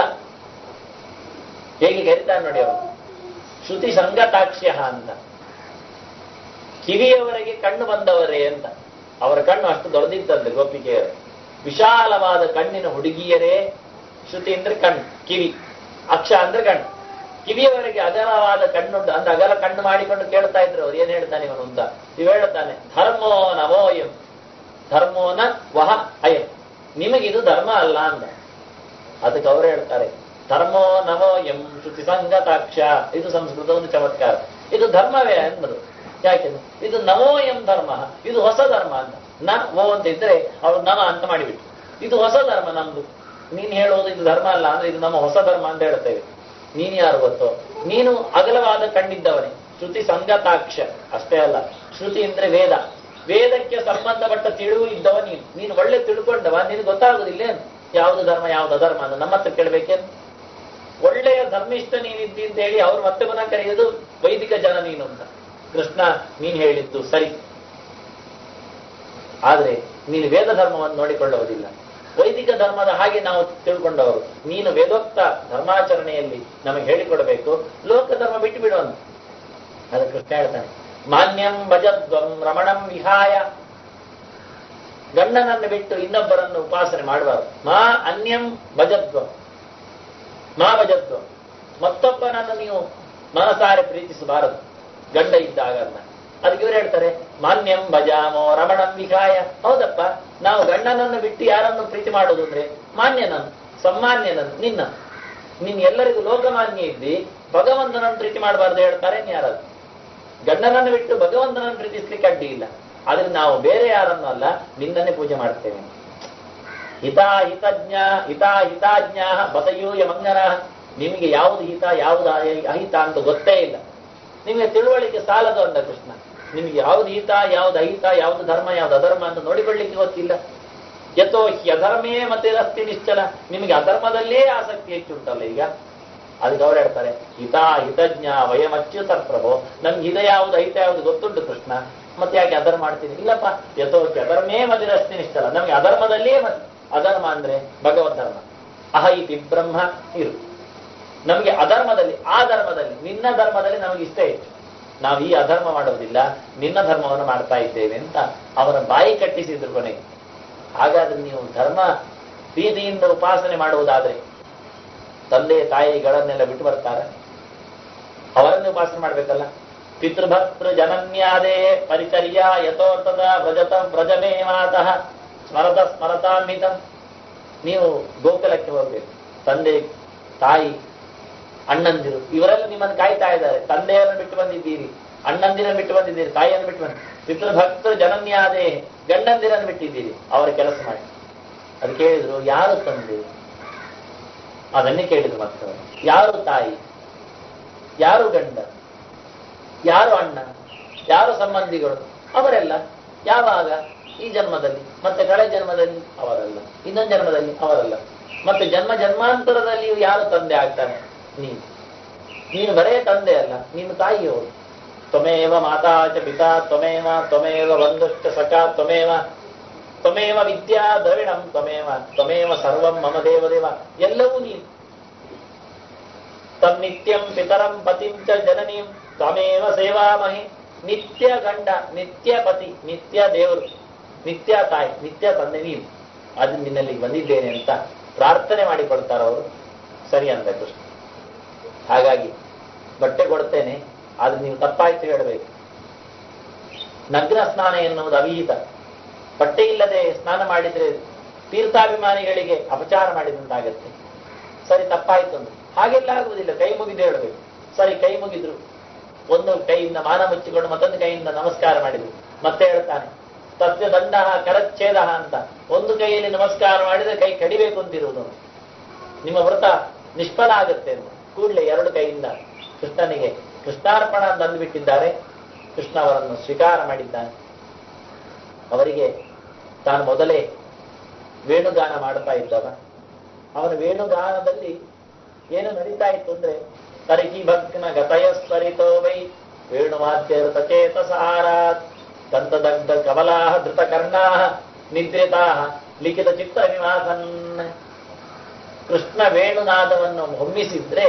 ಹೇಗೆ ಕರೀತಾರೆ ನೋಡಿ ಅವರು ಶ್ರುತಿ ಸಂಗತಾಕ್ಷ್ಯ ಅಂತ ಕಿವಿಯವರೆಗೆ ಕಣ್ಣು ಬಂದವರೇ ಅಂತ ಅವರ ಕಣ್ಣು ಅಷ್ಟು ದೊಡ್ಡದಿದ್ದಂತೆ ಗೋಪಿಕೆಯರು ವಿಶಾಲವಾದ ಕಣ್ಣಿನ ಹುಡುಗಿಯರೇ ಶ್ರುತಿ ಅಂದ್ರೆ ಕಣ್ಣು ಕಿವಿ ಅಕ್ಷ ಅಂದ್ರೆ ಕಣ್ಣು ಕಿವಿಯವರೆಗೆ ಅಗಲವಾದ ಕಣ್ಣುಂಟು ಅಂದ್ರೆ ಅಗಲ ಕಣ್ಣು ಮಾಡಿಕೊಂಡು ಕೇಳ್ತಾ ಇದ್ರು ಅವ್ರು ಏನ್ ಹೇಳ್ತಾನೆ ಇವನು ಅಂತ ಇವ್ ಹೇಳ್ತಾನೆ ಧರ್ಮೋ ನವೋಯಂ ಧರ್ಮೋನ ವಹ ಅಯಂ ನಿಮಗಿದು ಧರ್ಮ ಅಲ್ಲ ಅಂದ ಅದಕ್ಕೆ ಅವರು ಹೇಳ್ತಾರೆ ಧರ್ಮೋ ನವೋಯಂ ಶ್ರುತಿ ಸಂಗತಾಕ್ಷ ಇದು ಸಂಸ್ಕೃತ ಒಂದು ಚಮತ್ಕಾರ ಇದು ಧರ್ಮವೇ ಅನ್ನೋದು ಯಾಕೆಂದ್ರೆ ಇದು ನವೋಯಂ ಧರ್ಮ ಇದು ಹೊಸ ಧರ್ಮ ಅಂತ ನ ಓ ಅಂತ ಇದ್ರೆ ಅವ್ರು ನವ ಅಂತ ಮಾಡಿಬಿಟ್ಟು ಇದು ಹೊಸ ಧರ್ಮ ನಮ್ದು ನೀನ್ ಹೇಳೋದು ಇದು ಧರ್ಮ ಅಲ್ಲ ಅಂದ್ರೆ ಇದು ನಮ್ಮ ಹೊಸ ಧರ್ಮ ಅಂತ ಹೇಳ್ತೇವೆ ನೀನ್ ಯಾರು ಗೊತ್ತೋ ನೀನು ಅಗಲವಾದ ಕಣ್ಣಿದ್ದವನೇ ಶ್ರುತಿ ಸಂಗತಾಕ್ಷ ಅಷ್ಟೇ ಅಲ್ಲ ಶ್ರುತಿ ಅಂದ್ರೆ ವೇದ ವೇದಕ್ಕೆ ಸಂಬಂಧಪಟ್ಟ ತಿಳಿವು ಇದ್ದವ ನೀನು ನೀನು ಒಳ್ಳೆ ತಿಳ್ಕೊಂಡವ ನಿನ್ ಗೊತ್ತಾಗುದಿಲ್ಲ ಏನು ಯಾವುದು ಧರ್ಮ ಯಾವ್ದು ಅಧರ್ಮ ಅಂತ ನಮ್ಮ ಹತ್ರ ಕೇಳ್ಬೇಕೇನು ಒಳ್ಳೆಯ ಧರ್ಮಿಷ್ಠ ನೀನಿದ್ದಿ ಅಂತ ಹೇಳಿ ಅವ್ರು ಮತ್ತೆ ಪುನಃ ಕರೆಯೋದು ವೈದಿಕ ಜನ ನೀನು ಅಂತ ಕೃಷ್ಣ ನೀನ್ ಹೇಳಿದ್ದು ಸರಿ ಆದ್ರೆ ನೀನು ವೇದ ಧರ್ಮವನ್ನು ನೋಡಿಕೊಳ್ಳುವುದಿಲ್ಲ ವೈದಿಕ ಧರ್ಮದ ಹಾಗೆ ನಾವು ತಿಳ್ಕೊಂಡವರು ನೀನು ವೇದೋಕ್ತ ಧರ್ಮಾಚರಣೆಯಲ್ಲಿ ನಮಗೆ ಹೇಳಿಕೊಡಬೇಕು ಲೋಕ ಧರ್ಮ ಬಿಟ್ಟು ಬಿಡುವಂತ ಅದು ಕೃಷ್ಣ ಹೇಳ್ತಾನೆ ಮಾನ್ಯಂ ಭಜದ್ವಂ ರಮಣಂ ವಿಹಾಯ ಗಂಡನನ್ನು ಬಿಟ್ಟು ಇನ್ನೊಬ್ಬರನ್ನು ಉಪಾಸನೆ ಮಾಡಬಾರದು ಮಾ ಅನ್ಯಂ ಭಜದ್ವಂ ಮಾ ಭಜದ್ವಂ ಮತ್ತೊಬ್ಬನನ್ನು ನೀವು ಮನಸಾರೆ ಪ್ರೀತಿಸಬಾರದು ಗಂಡ ಇದ್ದಾಗ ಅಲ್ಲ ಅದಕ್ಕೆ ಇವ್ರು ಹೇಳ್ತಾರೆ ಮಾನ್ಯಂ ಭಜಾಮೋ ರಮಣಂ ವಿಹಾಯ ಹೌದಪ್ಪ ನಾವು ಗಂಡನನ್ನು ಬಿಟ್ಟು ಯಾರನ್ನು ಪ್ರೀತಿ ಮಾಡೋದು ಅಂದ್ರೆ ಮಾನ್ಯನನ್ನು ಸಮ್ಮಾನ್ಯನನ್ನು ನಿನ್ನ ನೀನ್ ಎಲ್ಲರಿಗೂ ಲೋಕಮಾನ್ಯ ಇದ್ದಿ ಭಗವಂತನನ್ನು ಪ್ರೀತಿ ಮಾಡಬಾರ್ದು ಹೇಳ್ತಾರೆ ಯಾರದು ಗಂಡನನ್ನು ಬಿಟ್ಟು ಭಗವಂತನನ್ನು ಪ್ರೀತಿಸ್ಲಿಕ್ಕೆ ಅಡ್ಡಿ ಇಲ್ಲ ಆದ್ರೆ ನಾವು ಬೇರೆ ಯಾರನ್ನು ಅಲ್ಲ ನಿನ್ನನ್ನೇ ಪೂಜೆ ಮಾಡ್ತೇವೆ ಹಿತಾ ಹಿತಜ್ಞ ಹಿತಾ ಹಿತಾಜ್ಞ ಬತಯೂಯ ಮಂಗನ ನಿಮಗೆ ಯಾವುದು ಹಿತ ಯಾವುದು ಅಹಿ- ಅಹಿತ ಅಂತ ಗೊತ್ತೇ ಇಲ್ಲ ನಿಮಗೆ ತಿಳುವಳಿಕೆ ಸಾಲದು ಅಂದ ಕೃಷ್ಣ ನಿಮಗೆ ಯಾವ್ದು ಹಿತ ಯಾವ್ದು ಅಹಿತ ಯಾವ್ದು ಧರ್ಮ ಯಾವ್ದು ಅಧರ್ಮ ಅಂತ ನೋಡಿಕೊಳ್ಳಿಕ್ಕೆ ಗೊತ್ತಿಲ್ಲ ಯಥೋ ಅಧರ್ಮೇ ಮತ್ತೆ ರಸ್ತಿ ನಿಶ್ಚಲ ನಿಮಗೆ ಅಧರ್ಮದಲ್ಲೇ ಆಸಕ್ತಿ ಹೆಚ್ಚುಂಟಲ್ಲ ಈಗ ಅದಕ್ಕೆ ಅವ್ರು ಹೇಳ್ತಾರೆ ಹಿತ ಹಿತಜ್ಞ ವಯಮಚ್ಯುತ ಪ್ರಭೋ ನಮ್ಗೆ ಹಿತ ಯಾವುದು ಅಹಿತ ಯಾವುದು ಗೊತ್ತುಂಟು ಕೃಷ್ಣ ಮತ್ತೆ ಯಾಕೆ ಅಧರ್ಮ ಮಾಡ್ತೀನಿ ಇಲ್ಲಪ್ಪ ಯಥೋ ಅಧರ್ಮೇ ಮತ್ತೆ ರಸ್ತಿ ನಿಶ್ಚಲ ನಮ್ಗೆ ಅಧರ್ಮದಲ್ಲೇ ಮತ್ತೆ ಅಧರ್ಮ ಅಂದ್ರೆ ಭಗವದ್ ಧರ್ಮ ಅಹೈತಿ ಬ್ರಹ್ಮ ಇರು ನಮಗೆ ಅಧರ್ಮದಲ್ಲಿ ಆ ಧರ್ಮದಲ್ಲಿ ನಿನ್ನ ಧರ್ಮದಲ್ಲಿ ನಮಗೆ ಇಷ್ಟ ಹೆಚ್ಚು ನಾವು ಈ ಅಧರ್ಮ ಮಾಡುವುದಿಲ್ಲ ನಿನ್ನ ಧರ್ಮವನ್ನು ಮಾಡ್ತಾ ಇದ್ದೇವೆ ಅಂತ ಅವರ ಬಾಯಿ ಕಟ್ಟಿಸಿದ್ರು ಕೊನೆಗೆ ಹಾಗಾದ್ರೆ ನೀವು ಧರ್ಮ ಪ್ರೀತಿಯಿಂದ ಉಪಾಸನೆ ಮಾಡುವುದಾದ್ರೆ ತಂದೆ ತಾಯಿಗಳನ್ನೆಲ್ಲ ಬಿಟ್ಟು ಬರ್ತಾರೆ ಅವರನ್ನೇ ಉಪಾಸನೆ ಮಾಡ್ಬೇಕಲ್ಲ ಪಿತೃಭರ್ತೃ ಜನನ್ಯಾದೇ ಪರಿಚರ್ಯ ಯಥೋರ್ಥದ ವ್ರಜತ ವ್ರಜಮೇ ಮಾತಃ ಸ್ಮರತ ಸ್ಮರತಾನ್ವಿತಂ ನೀವು ಗೋಕುಲಕ್ಕೆ ಹೋಗ್ಬೇಕು ತಂದೆ ತಾಯಿ ಅಣ್ಣಂದಿರು ಇವರೆಲ್ಲ ನಿಮ್ಮನ್ನು ಕಾಯ್ತಾ ಇದ್ದಾರೆ ತಂದೆಯನ್ನು ಬಿಟ್ಟು ಬಂದಿದ್ದೀರಿ ಅಣ್ಣಂದಿರನ್ನು ಬಿಟ್ಟು ಬಂದಿದ್ದೀರಿ ತಾಯಿಯನ್ನು ಬಿಟ್ಟು ಬಂದಿ ಪಿತೃಭಕ್ತರು ಜನನ್ಯಾದೇ ಗಂಡಂದಿರನ್ನು ಬಿಟ್ಟಿದ್ದೀರಿ ಅವರ ಕೆಲಸ ಮಾಡಿ ಅದು ಕೇಳಿದ್ರು ಯಾರು ತಂದೆ ಅದನ್ನೇ ಕೇಳಿದ್ರು ಮತ್ತೆ ಯಾರು ತಾಯಿ ಯಾರು ಗಂಡ ಯಾರು ಅಣ್ಣ ಯಾರು ಸಂಬಂಧಿಗಳು ಅವರೆಲ್ಲ ಯಾವಾಗ ಈ ಜನ್ಮದಲ್ಲಿ ಮತ್ತೆ ಕಳೆ ಜನ್ಮದಲ್ಲಿ ಅವರಲ್ಲ ಇನ್ನೊಂದು ಜನ್ಮದಲ್ಲಿ ಅವರಲ್ಲ ಮತ್ತೆ ಜನ್ಮ ಜನ್ಮಾಂತರದಲ್ಲಿ ಯಾರು ತಂದೆ ಆಗ್ತಾನೆ ನೀನು ನೀನು ಬರೇ ತಂದೆ ಅಲ್ಲ ನೀನು ತಾಯಿಯವರು ತ್ವಮೇವ ಮಾತಾ ಚ ಪಿತಾ ತ್ವಮೇವ ತ್ವಮೇವ ಬಂಧುಶ್ಚ ಸಖ ತ್ವಮೇವ ತ್ವಮೇವ ವಿದ್ಯಾ ದ್ರವಿಣಂ ತ್ವಮೇವ ತ್ವಮೇವ ಸರ್ವಂ ಮಮ ದೇವದೇವ ಎಲ್ಲವೂ ನೀನು ತನ್ನಿತ್ಯಂ ಪಿತರಂ ಪತಿಂ ಚ ಜನನೀಂ ತ್ವಮೇವ ಸೇವಾಮಹಿ ನಿತ್ಯ ಗಂಡ ನಿತ್ಯ ಪತಿ ನಿತ್ಯ ದೇವರು ನಿತ್ಯ ತಾಯಿ ನಿತ್ಯ ತಂದೆ ನೀನು ಅದು ನಿನ್ನಲ್ಲಿ ಬಂದಿದ್ದೇನೆ ಅಂತ ಪ್ರಾರ್ಥನೆ ಮಾಡಿಕೊಳ್ತಾರ ಅವರು ಸರಿ ಅಂದ ಕೃಷ್ಣ ಹಾಗಾಗಿ ಬಟ್ಟೆ ಕೊಡ್ತೇನೆ ಆದ್ರೆ ನೀವು ತಪ್ಪಾಯ್ತು ಹೇಳಬೇಕು ನಗ್ನ ಸ್ನಾನ ಎನ್ನುವುದು ಅವಿಹಿತ ಬಟ್ಟೆ ಇಲ್ಲದೆ ಸ್ನಾನ ಮಾಡಿದ್ರೆ ತೀರ್ಥಾಭಿಮಾನಿಗಳಿಗೆ ಅಪಚಾರ ಮಾಡಿದಂತಾಗತ್ತೆ ಸರಿ ತಪ್ಪಾಯ್ತು ಅಂದ್ರೆ ಹಾಗೆಲ್ಲ ಆಗುವುದಿಲ್ಲ ಕೈ ಮುಗಿದು ಹೇಳಬೇಕು ಸರಿ ಕೈ ಮುಗಿದ್ರು ಒಂದು ಕೈಯಿಂದ ಮಾನ ಮುಚ್ಚಿಕೊಂಡು ಮತ್ತೊಂದು ಕೈಯಿಂದ ನಮಸ್ಕಾರ ಮಾಡಿದ್ರು ಮತ್ತೆ ಹೇಳ್ತಾನೆ ತಸ್ಯ ದಂಡ ಕರಚ್ಛೇದ ಅಂತ ಒಂದು ಕೈಯಲ್ಲಿ ನಮಸ್ಕಾರ ಮಾಡಿದ್ರೆ ಕೈ ಕಡಿಬೇಕು ಅಂತಿರುವುದು ನಿಮ್ಮ ವ್ರತ ನಿಷ್ಫಲ ಆಗುತ್ತೆ ಅಂತ ಕೂಡಲೇ ಎರಡು ಕೈಯಿಂದ ಕೃಷ್ಣನಿಗೆ ಕೃಷ್ಣಾರ್ಪಣ ಅಂತ ಅಂದುಬಿಟ್ಟಿದ್ದಾರೆ ಕೃಷ್ಣ ಅವರನ್ನು ಸ್ವೀಕಾರ ಮಾಡಿದ್ದಾನೆ ಅವರಿಗೆ ತಾನು ಮೊದಲೇ ವೇಣುಗಾನ ಮಾಡ್ತಾ ಇದ್ದವ ಅವನ ವೇಣುಗಾನದಲ್ಲಿ ಏನು ನಡೀತಾ ಇತ್ತು ಅಂದ್ರೆ ತರ್ಹಿ ಭಕ್ನ ಗತಯ ಸ್ವರಿತೋ ವೈ ವೇಣುವಾದ್ಯ ಋತಚೇತ ಸಾರಾತ್ ದಂತದಗ್ಧ ಕಮಲಾ ಧೃತ ಕರ್ಣಾ ನಿದ್ರಿತಾ ಲಿಖಿತ ಚಿತ್ರ ನಿವಾಸನ್ ಕೃಷ್ಣ ವೇಣುನಾದವನ್ನು ಹೊಮ್ಮಿಸಿದ್ರೆ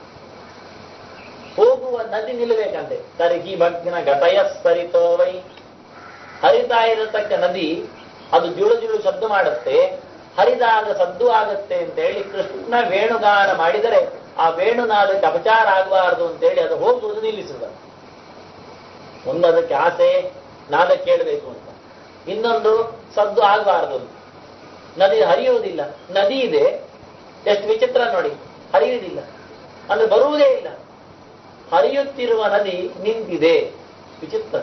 ಹೋಗುವ ನದಿ ನಿಲ್ಲಬೇಕಂತೆ ತರ್ಹಿ ಭಗ್ನ ಗತಯ ಸ್ವರಿತೋ ವೈ ಹರಿತಾ ಇರತಕ್ಕ ನದಿ ಅದು ಜುಳು ಜುಳು ಸದ್ದು ಮಾಡುತ್ತೆ ಹರಿದಾಗ ಸದ್ದು ಆಗುತ್ತೆ ಅಂತ ಹೇಳಿ ಕೃಷ್ಣ ವೇಣುಗಾನ ಮಾಡಿದರೆ ಆ ವೇಣುನಾದಕ್ಕೆ ಅಪಚಾರ ಆಗಬಾರದು ಅಂತೇಳಿ ಅದು ಹೋಗುವುದು ನಿಲ್ಲಿಸುವುದು ಒಂದು ಅದಕ್ಕೆ ಆಸೆ ನಾದ ಕೇಳಬೇಕು ಅಂತ ಇನ್ನೊಂದು ಸದ್ದು ಆಗಬಾರದು ಅಂತ ನದಿ ಹರಿಯುವುದಿಲ್ಲ ನದಿ ಇದೆ ಎಷ್ಟು ವಿಚಿತ್ರ ನೋಡಿ ಹರಿಯುವುದಿಲ್ಲ ಅಂದ್ರೆ ಬರುವುದೇ ಇಲ್ಲ ಹರಿಯುತ್ತಿರುವ ನದಿ ನಿಂತಿದೆ ವಿಚಿತ್ರ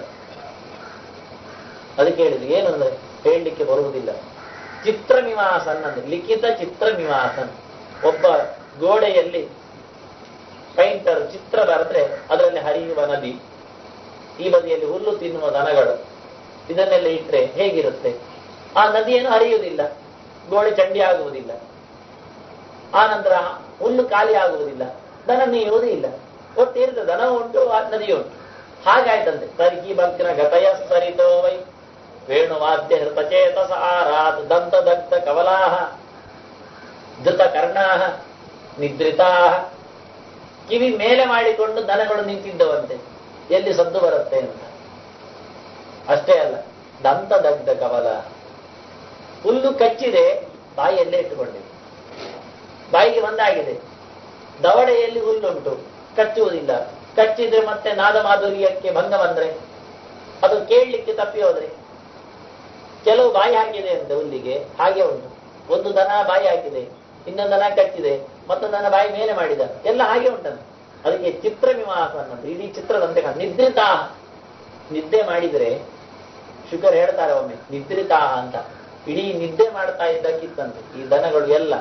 ಅದಕ್ಕೆ ಹೇಳಿದ್ರು ಏನು ಅಂದ್ರೆ ಹೇಳಲಿಕ್ಕೆ ಬರುವುದಿಲ್ಲ ಚಿತ್ರನಿವಾಸನ್ ಅಂದ್ರೆ ಲಿಖಿತ ಚಿತ್ರನಿವಾಸನ್ ಒಬ್ಬ ಗೋಡೆಯಲ್ಲಿ ಪೈಂಟರ್ ಚಿತ್ರ ಬರೆದ್ರೆ ಅದರಲ್ಲಿ ಹರಿಯುವ ನದಿ ಈ ಬದಿಯಲ್ಲಿ ಹುಲ್ಲು ತಿನ್ನುವ ದನಗಳು ಇದನ್ನೆಲ್ಲ ಇಟ್ರೆ ಹೇಗಿರುತ್ತೆ ಆ ನದಿಯನ್ನು ಹರಿಯುವುದಿಲ್ಲ ಗೋಡೆ ಚಂಡಿ ಆಗುವುದಿಲ್ಲ ಆ ನಂತರ ಹುಲ್ಲು ಖಾಲಿ ಆಗುವುದಿಲ್ಲ ದನ ನೀಯುವುದೇ ಇಲ್ಲ ಒಟ್ಟು ಇರ್ತದೆ ದನ ಉಂಟು ಆ ನದಿ ಉಂಟು ಹಾಗಾಯ್ತಂತೆ ತರ್ಕಿ ಭಕ್ತಿನ ಗತಯ ಸರಿತೋ ವೈ ವೇಣುವಾದ್ಯ ಹೃತಚೇತಸ ಆರಾತ್ ದಂತ ದಗ್ಧ ಕವಲಾಹ ಧೃತ ಕರ್ಣಾಹ ನಿದ್ರಿತಾಹ ಕಿವಿ ಮೇಲೆ ಮಾಡಿಕೊಂಡು ದನಗಳು ನಿಂತಿದ್ದವಂತೆ ಎಲ್ಲಿ ಸದ್ದು ಬರುತ್ತೆ ಅಂತ ಅಷ್ಟೇ ಅಲ್ಲ ದಂತ ದಗ್ಧ ಕವಲ ಹುಲ್ಲು ಕಚ್ಚಿದೆ ಬಾಯಿಯಲ್ಲೇ ಇಟ್ಟುಕೊಂಡಿದೆ ಬಾಯಿಗೆ ಒಂದಾಗಿದೆ ದವಡೆಯಲ್ಲಿ ಹುಲ್ಲುಂಟು ಕಚ್ಚುವುದಿಲ್ಲ ಕಚ್ಚಿದ್ರೆ ಮತ್ತೆ ನಾದ ಮಾಧುರ್ಯಕ್ಕೆ ಭಂಗ ಬಂದ್ರೆ ಅದು ಕೇಳಲಿಕ್ಕೆ ತಪ್ಪಿ ಹೋದ್ರೆ ಕೆಲವು ಬಾಯಿ ಹಾಕಿದೆ ಅಂತ ಹುಲ್ಲಿಗೆ ಹಾಗೆ ಉಂಟು ಒಂದು ದನ ಬಾಯಿ ಹಾಕಿದೆ ಇನ್ನೊಂದು ದನ ಕಚ್ಚಿದೆ ಮತ್ತೊಂದು ದನ ಬಾಯಿ ಮೇಲೆ ಮಾಡಿದ ಎಲ್ಲ ಹಾಗೆ ಉಂಟಂತೆ ಅದಕ್ಕೆ ಚಿತ್ರ ವಿಮಾಸ ಅನ್ನೋದು ಇಡೀ ಚಿತ್ರದಂತೆ ಕಾಣ್- ನಿದ್ರಿತಾ ನಿದ್ದೆ ಮಾಡಿದ್ರೆ ಶುಗರ್ ಹೇಳ್ತಾರೆ ಒಮ್ಮೆ ನಿದ್ರಿತಾ ಅಂತ ಇಡೀ ನಿದ್ದೆ ಮಾಡ್ತಾ ಇದ್ದಕ್ಕಿತ್ತಂತೆ ಈ ದನಗಳು ಎಲ್ಲ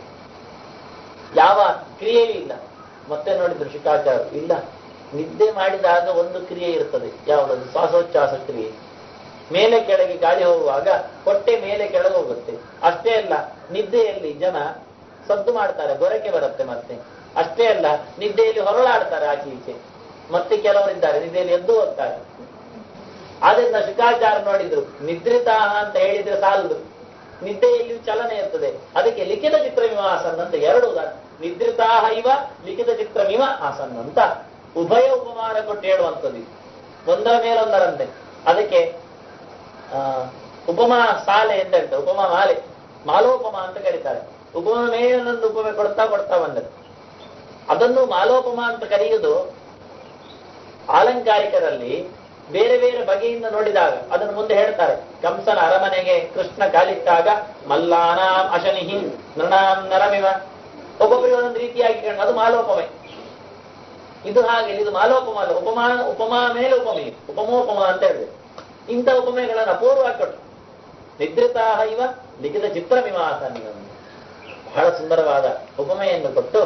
ಯಾವ ಕ್ರಿಯೆಯೂ ಇಲ್ಲ ಮತ್ತೆ ನೋಡಿದ್ರು ಶುಕಾಚಾರ ಇಲ್ಲ ನಿದ್ದೆ ಮಾಡಿದಾಗ ಒಂದು ಕ್ರಿಯೆ ಇರ್ತದೆ ಯಾವುದದು ಶ್ವಾಸೋಚ್ಛ್ವಾಸ ಕ್ರಿಯೆ ಮೇಲೆ ಕೆಳಗೆ ಗಾಳಿ ಹೋಗುವಾಗ ಹೊಟ್ಟೆ ಮೇಲೆ ಕೆಳಗೆ ಹೋಗುತ್ತೆ ಅಷ್ಟೇ ಅಲ್ಲ ನಿದ್ದೆಯಲ್ಲಿ ಜನ ಸದ್ದು ಮಾಡ್ತಾರೆ ಗೊರಕೆ ಬರುತ್ತೆ ಮತ್ತೆ ಅಷ್ಟೇ ಅಲ್ಲ ನಿದ್ದೆಯಲ್ಲಿ ಹೊರಳಾಡ್ತಾರೆ ಆಚೆ ಈಚೆ ಮತ್ತೆ ಕೆಲವರಿದ್ದಾರೆ ನಿದ್ದೆಯಲ್ಲಿ ಎದ್ದು ಹೋಗ್ತಾರೆ ಆದ್ರಿಂದ ಶುಕಾಚಾರ ನೋಡಿದ್ರು ನಿದ್ರಿತಾಹ ಅಂತ ಹೇಳಿದ್ರೆ ಸಾಲದು ನಿದ್ದೆಯಲ್ಲಿಯೂ ಚಲನೆ ಇರ್ತದೆ ಅದಕ್ಕೆ ಲಿಖಿತ ಚಿತ್ರಮಿವಾಸನ್ ಅಂತ ಎರಡು ಉದಾಹರಣೆ ನಿದ್ರಿತಾಹ ಇವ ಲಿಖಿತ ಚಿತ್ರಮಿವ ಆಸನ್ ಅಂತ ಉಭಯ ಉಪಮಾನ ಕೊಟ್ಟು ಹೇಳುವಂಥದ್ದು ಇದು. ಒಂದರ ಮೇಲೊಂದರಂತೆ ಅದಕ್ಕೆ ಆ, ಉಪಮಾ ಸಾಲೆ ಅಂತ ಹೇಳ್ತಾರೆ ಉಪಮಾ ಮಾಲೆ ಮಾಲೋಪಮ ಅಂತ ಕರೀತಾರೆ ಉಪಮಾ ಮೇಲೊಂದು ಉಪಮೆ ಕೊಡ್ತಾ ಕೊಡ್ತಾ ಬಂದದ್ದು ಅದನ್ನು ಮಾಲೋಪಮ ಅಂತ ಕರೆಯುವುದು ಅಲಂಕಾರಿಕರಲ್ಲಿ ಬೇರೆ ಬೇರೆ ಬಗೆಯಿಂದ ನೋಡಿದಾಗ ಅದನ್ನು ಮುಂದೆ ಹೇಳ್ತಾರೆ ಕಂಸನ ಅರಮನೆಗೆ ಕೃಷ್ಣ ಕಾಲಿಟ್ಟಾಗ ಮಲ್ಲಾನಾಂ ಅಶನಿಹಿ ನೃಣಾಂ ನರಮಿವ ಒಬ್ಬೊಬ್ಬರಿಗೆ ಒಂದೊಂದು ರೀತಿಯಾಗಿ ಕಾಣ್ ಅದು ಮಾಲೋಪಮೆ ಇದು ಹಾಗೆ ಇದು ಮಾಲೋಪಮ ಅಲ್ಲ ಉಪಮಾ ಉಪಮಾ ಮೇಲೆ ಉಪಮೆ ಉಪಮೋಪಮ ಅಂತ ಹೇಳಿದೆ ಇಂಥ ಉಪಮೆಗಳನ್ನು ಅಪೂರ್ವವಾಗಿ ಕೊಟ್ಟು ನಿದ್ರಿತಾಹ ಇವ ಲಿಖಿತ ಚಿತ್ರಮಿಮಾಸನ್ ಬಹಳ ಸುಂದರವಾದ ಉಪಮೆಯನ್ನು ಕೊಟ್ಟು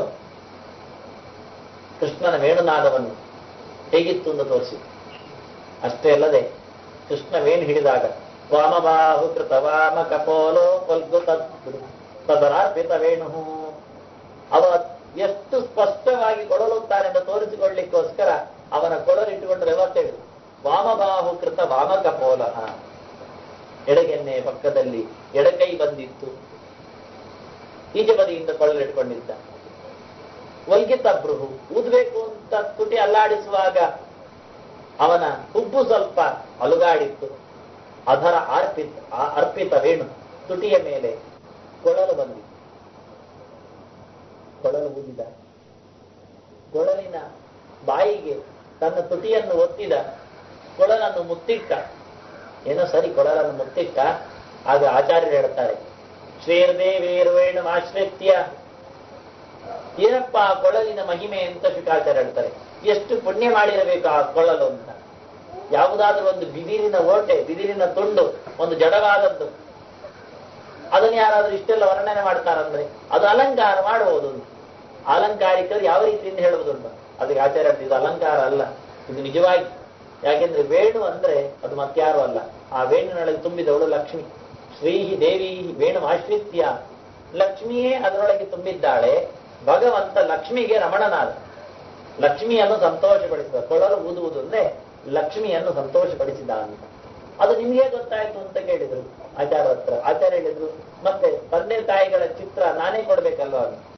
ಕೃಷ್ಣನ ವೇಣುನಾದವನ್ನು ಹೇಗಿತ್ತು ಎಂದು ತೋರಿಸಿ ಅಷ್ಟೇ ಅಲ್ಲದೆ ಕೃಷ್ಣ ವೇಣು ಹಿಡಿದಾಗ ವಾಮಬಾಹು ಕೃತ ವಾಮ ಕಪೋಲೋ ಕೊಲ್ಗು ತದರಾರ್ಪಿತ ವೇಣು ಅವ ಎಷ್ಟು ಸ್ಪಷ್ಟವಾಗಿ ಕೊಡಲುತ್ತಾನೆಂದು ತೋರಿಸಿಕೊಳ್ಳಿಕ್ಕೋಸ್ಕರ ಅವನ ಕೊಡಲಿಟ್ಟುಕೊಂಡು ವ್ಯವಸ್ಥೆ ಹೇಳಿದ್ರು ವಾಮಬಾಹು ಕೃತ ವಾಮ ಕಪೋಲ ಎಡಗೆನ್ನೆ ಪಕ್ಕದಲ್ಲಿ ಎಡಕೈ ಬಂದಿತ್ತು ಈಚೆ ಬದಿಯಿಂದ ಕೊಳಲಿಟ್ಕೊಂಡಿದ್ದ ಒಲ್ಗಿತ ಬೃಹು ಊದ್ಬೇಕು ಅಂತ ತುಟಿ ಅಲ್ಲಾಡಿಸುವಾಗ ಅವನ ಹುಬ್ಬು ಸ್ವಲ್ಪ ಅಲುಗಾಡಿತ್ತು ಅದರ ಅರ್ಪಿತ ಆ ಅರ್ಪಿತ ವೇಣು ತುಟಿಯ ಮೇಲೆ ಕೊಳಲು ಬಂದಿತ್ತು ಕೊಳಲು ಊದಿದ ಕೊಳಲಿನ ಬಾಯಿಗೆ ತನ್ನ ತುಟಿಯನ್ನು ಒತ್ತಿದ ಕೊಳಲನ್ನು ಮುತ್ತಿಟ್ಟ ಏನೋ ಸರಿ ಕೊಳಲನ್ನು ಮುತ್ತಿಟ್ಟ ಆಗ ಆಚಾರ್ಯರು ಹೇಳ್ತಾರೆ ಶ್ರೀರ್ದೇವೇರುವೇಣು ಆಶ್ರಿತ್ಯ ಏನಪ್ಪ ಆ ಕೊಳಲಿನ ಮಹಿಮೆ ಅಂತ ಶುಕಾಚಾರ್ಯ ಹೇಳ್ತಾರೆ ಎಷ್ಟು ಪುಣ್ಯ ಮಾಡಿರಬೇಕು ಆ ಕೊಳಲು ಅಂತ ಯಾವುದಾದ್ರೂ ಒಂದು ಬಿದಿರಿನ ಓಟೆ ಬಿದಿರಿನ ತುಂಡು ಒಂದು ಜಡವಾದದ್ದು ಅದನ್ನು ಯಾರಾದ್ರೂ ಇಷ್ಟೆಲ್ಲ ವರ್ಣನೆ ಮಾಡ್ತಾರಂದ್ರೆ ಅದು ಅಲಂಕಾರ ಮಾಡಬಹುದು ಅಲಂಕಾರಿಕರು ಯಾವ ರೀತಿಯಿಂದ ಹೇಳುವುದುಂಟು ಅದಕ್ಕೆ ಆಚಾರ್ಯ ಹೇಳ್ತಾರೆ, ಇದು ಅಲಂಕಾರ ಅಲ್ಲ ಇದು ನಿಜವಾಗಿ ಯಾಕೆಂದ್ರೆ ವೇಣು ಅಂದ್ರೆ ಅದು ಮತ್ಯಾರು ಅಲ್ಲ ಆ ವೇಣಿನೊಳಗೆ ತುಂಬಿದವಳು ಲಕ್ಷ್ಮಿ ಶ್ರೀಹಿ ದೇವಿ ವೇಣು ಆಶ್ರಿತ್ಯ ಲಕ್ಷ್ಮಿಯೇ ಅದರೊಳಗೆ ತುಂಬಿದ್ದಾಳೆ ಭಗವಂತ ಲಕ್ಷ್ಮಿಗೆ ರಮಣನಾದ ಲಕ್ಷ್ಮಿಯನ್ನು ಸಂತೋಷಪಡಿಸಿದ ಕೊಳಲು ಊದುವುದು ಅಂದ್ರೆ ಲಕ್ಷ್ಮಿಯನ್ನು ಸಂತೋಷಪಡಿಸಿದ ಅಂತ ಅದು ನಿಮ್ಗೆ ಗೊತ್ತಾಯ್ತು ಅಂತ ಕೇಳಿದ್ರು ಆಚಾರ್ಯ ಹತ್ರ ಆಚಾರ್ಯ ಹೇಳಿದ್ರು ಮತ್ತೆ ತಂದೆ ತಾಯಿಗಳ ಚಿತ್ರ ನಾನೇ ಕೊಡ್ಬೇಕಲ್ವಾ ಅವ್ನಿಗೆ?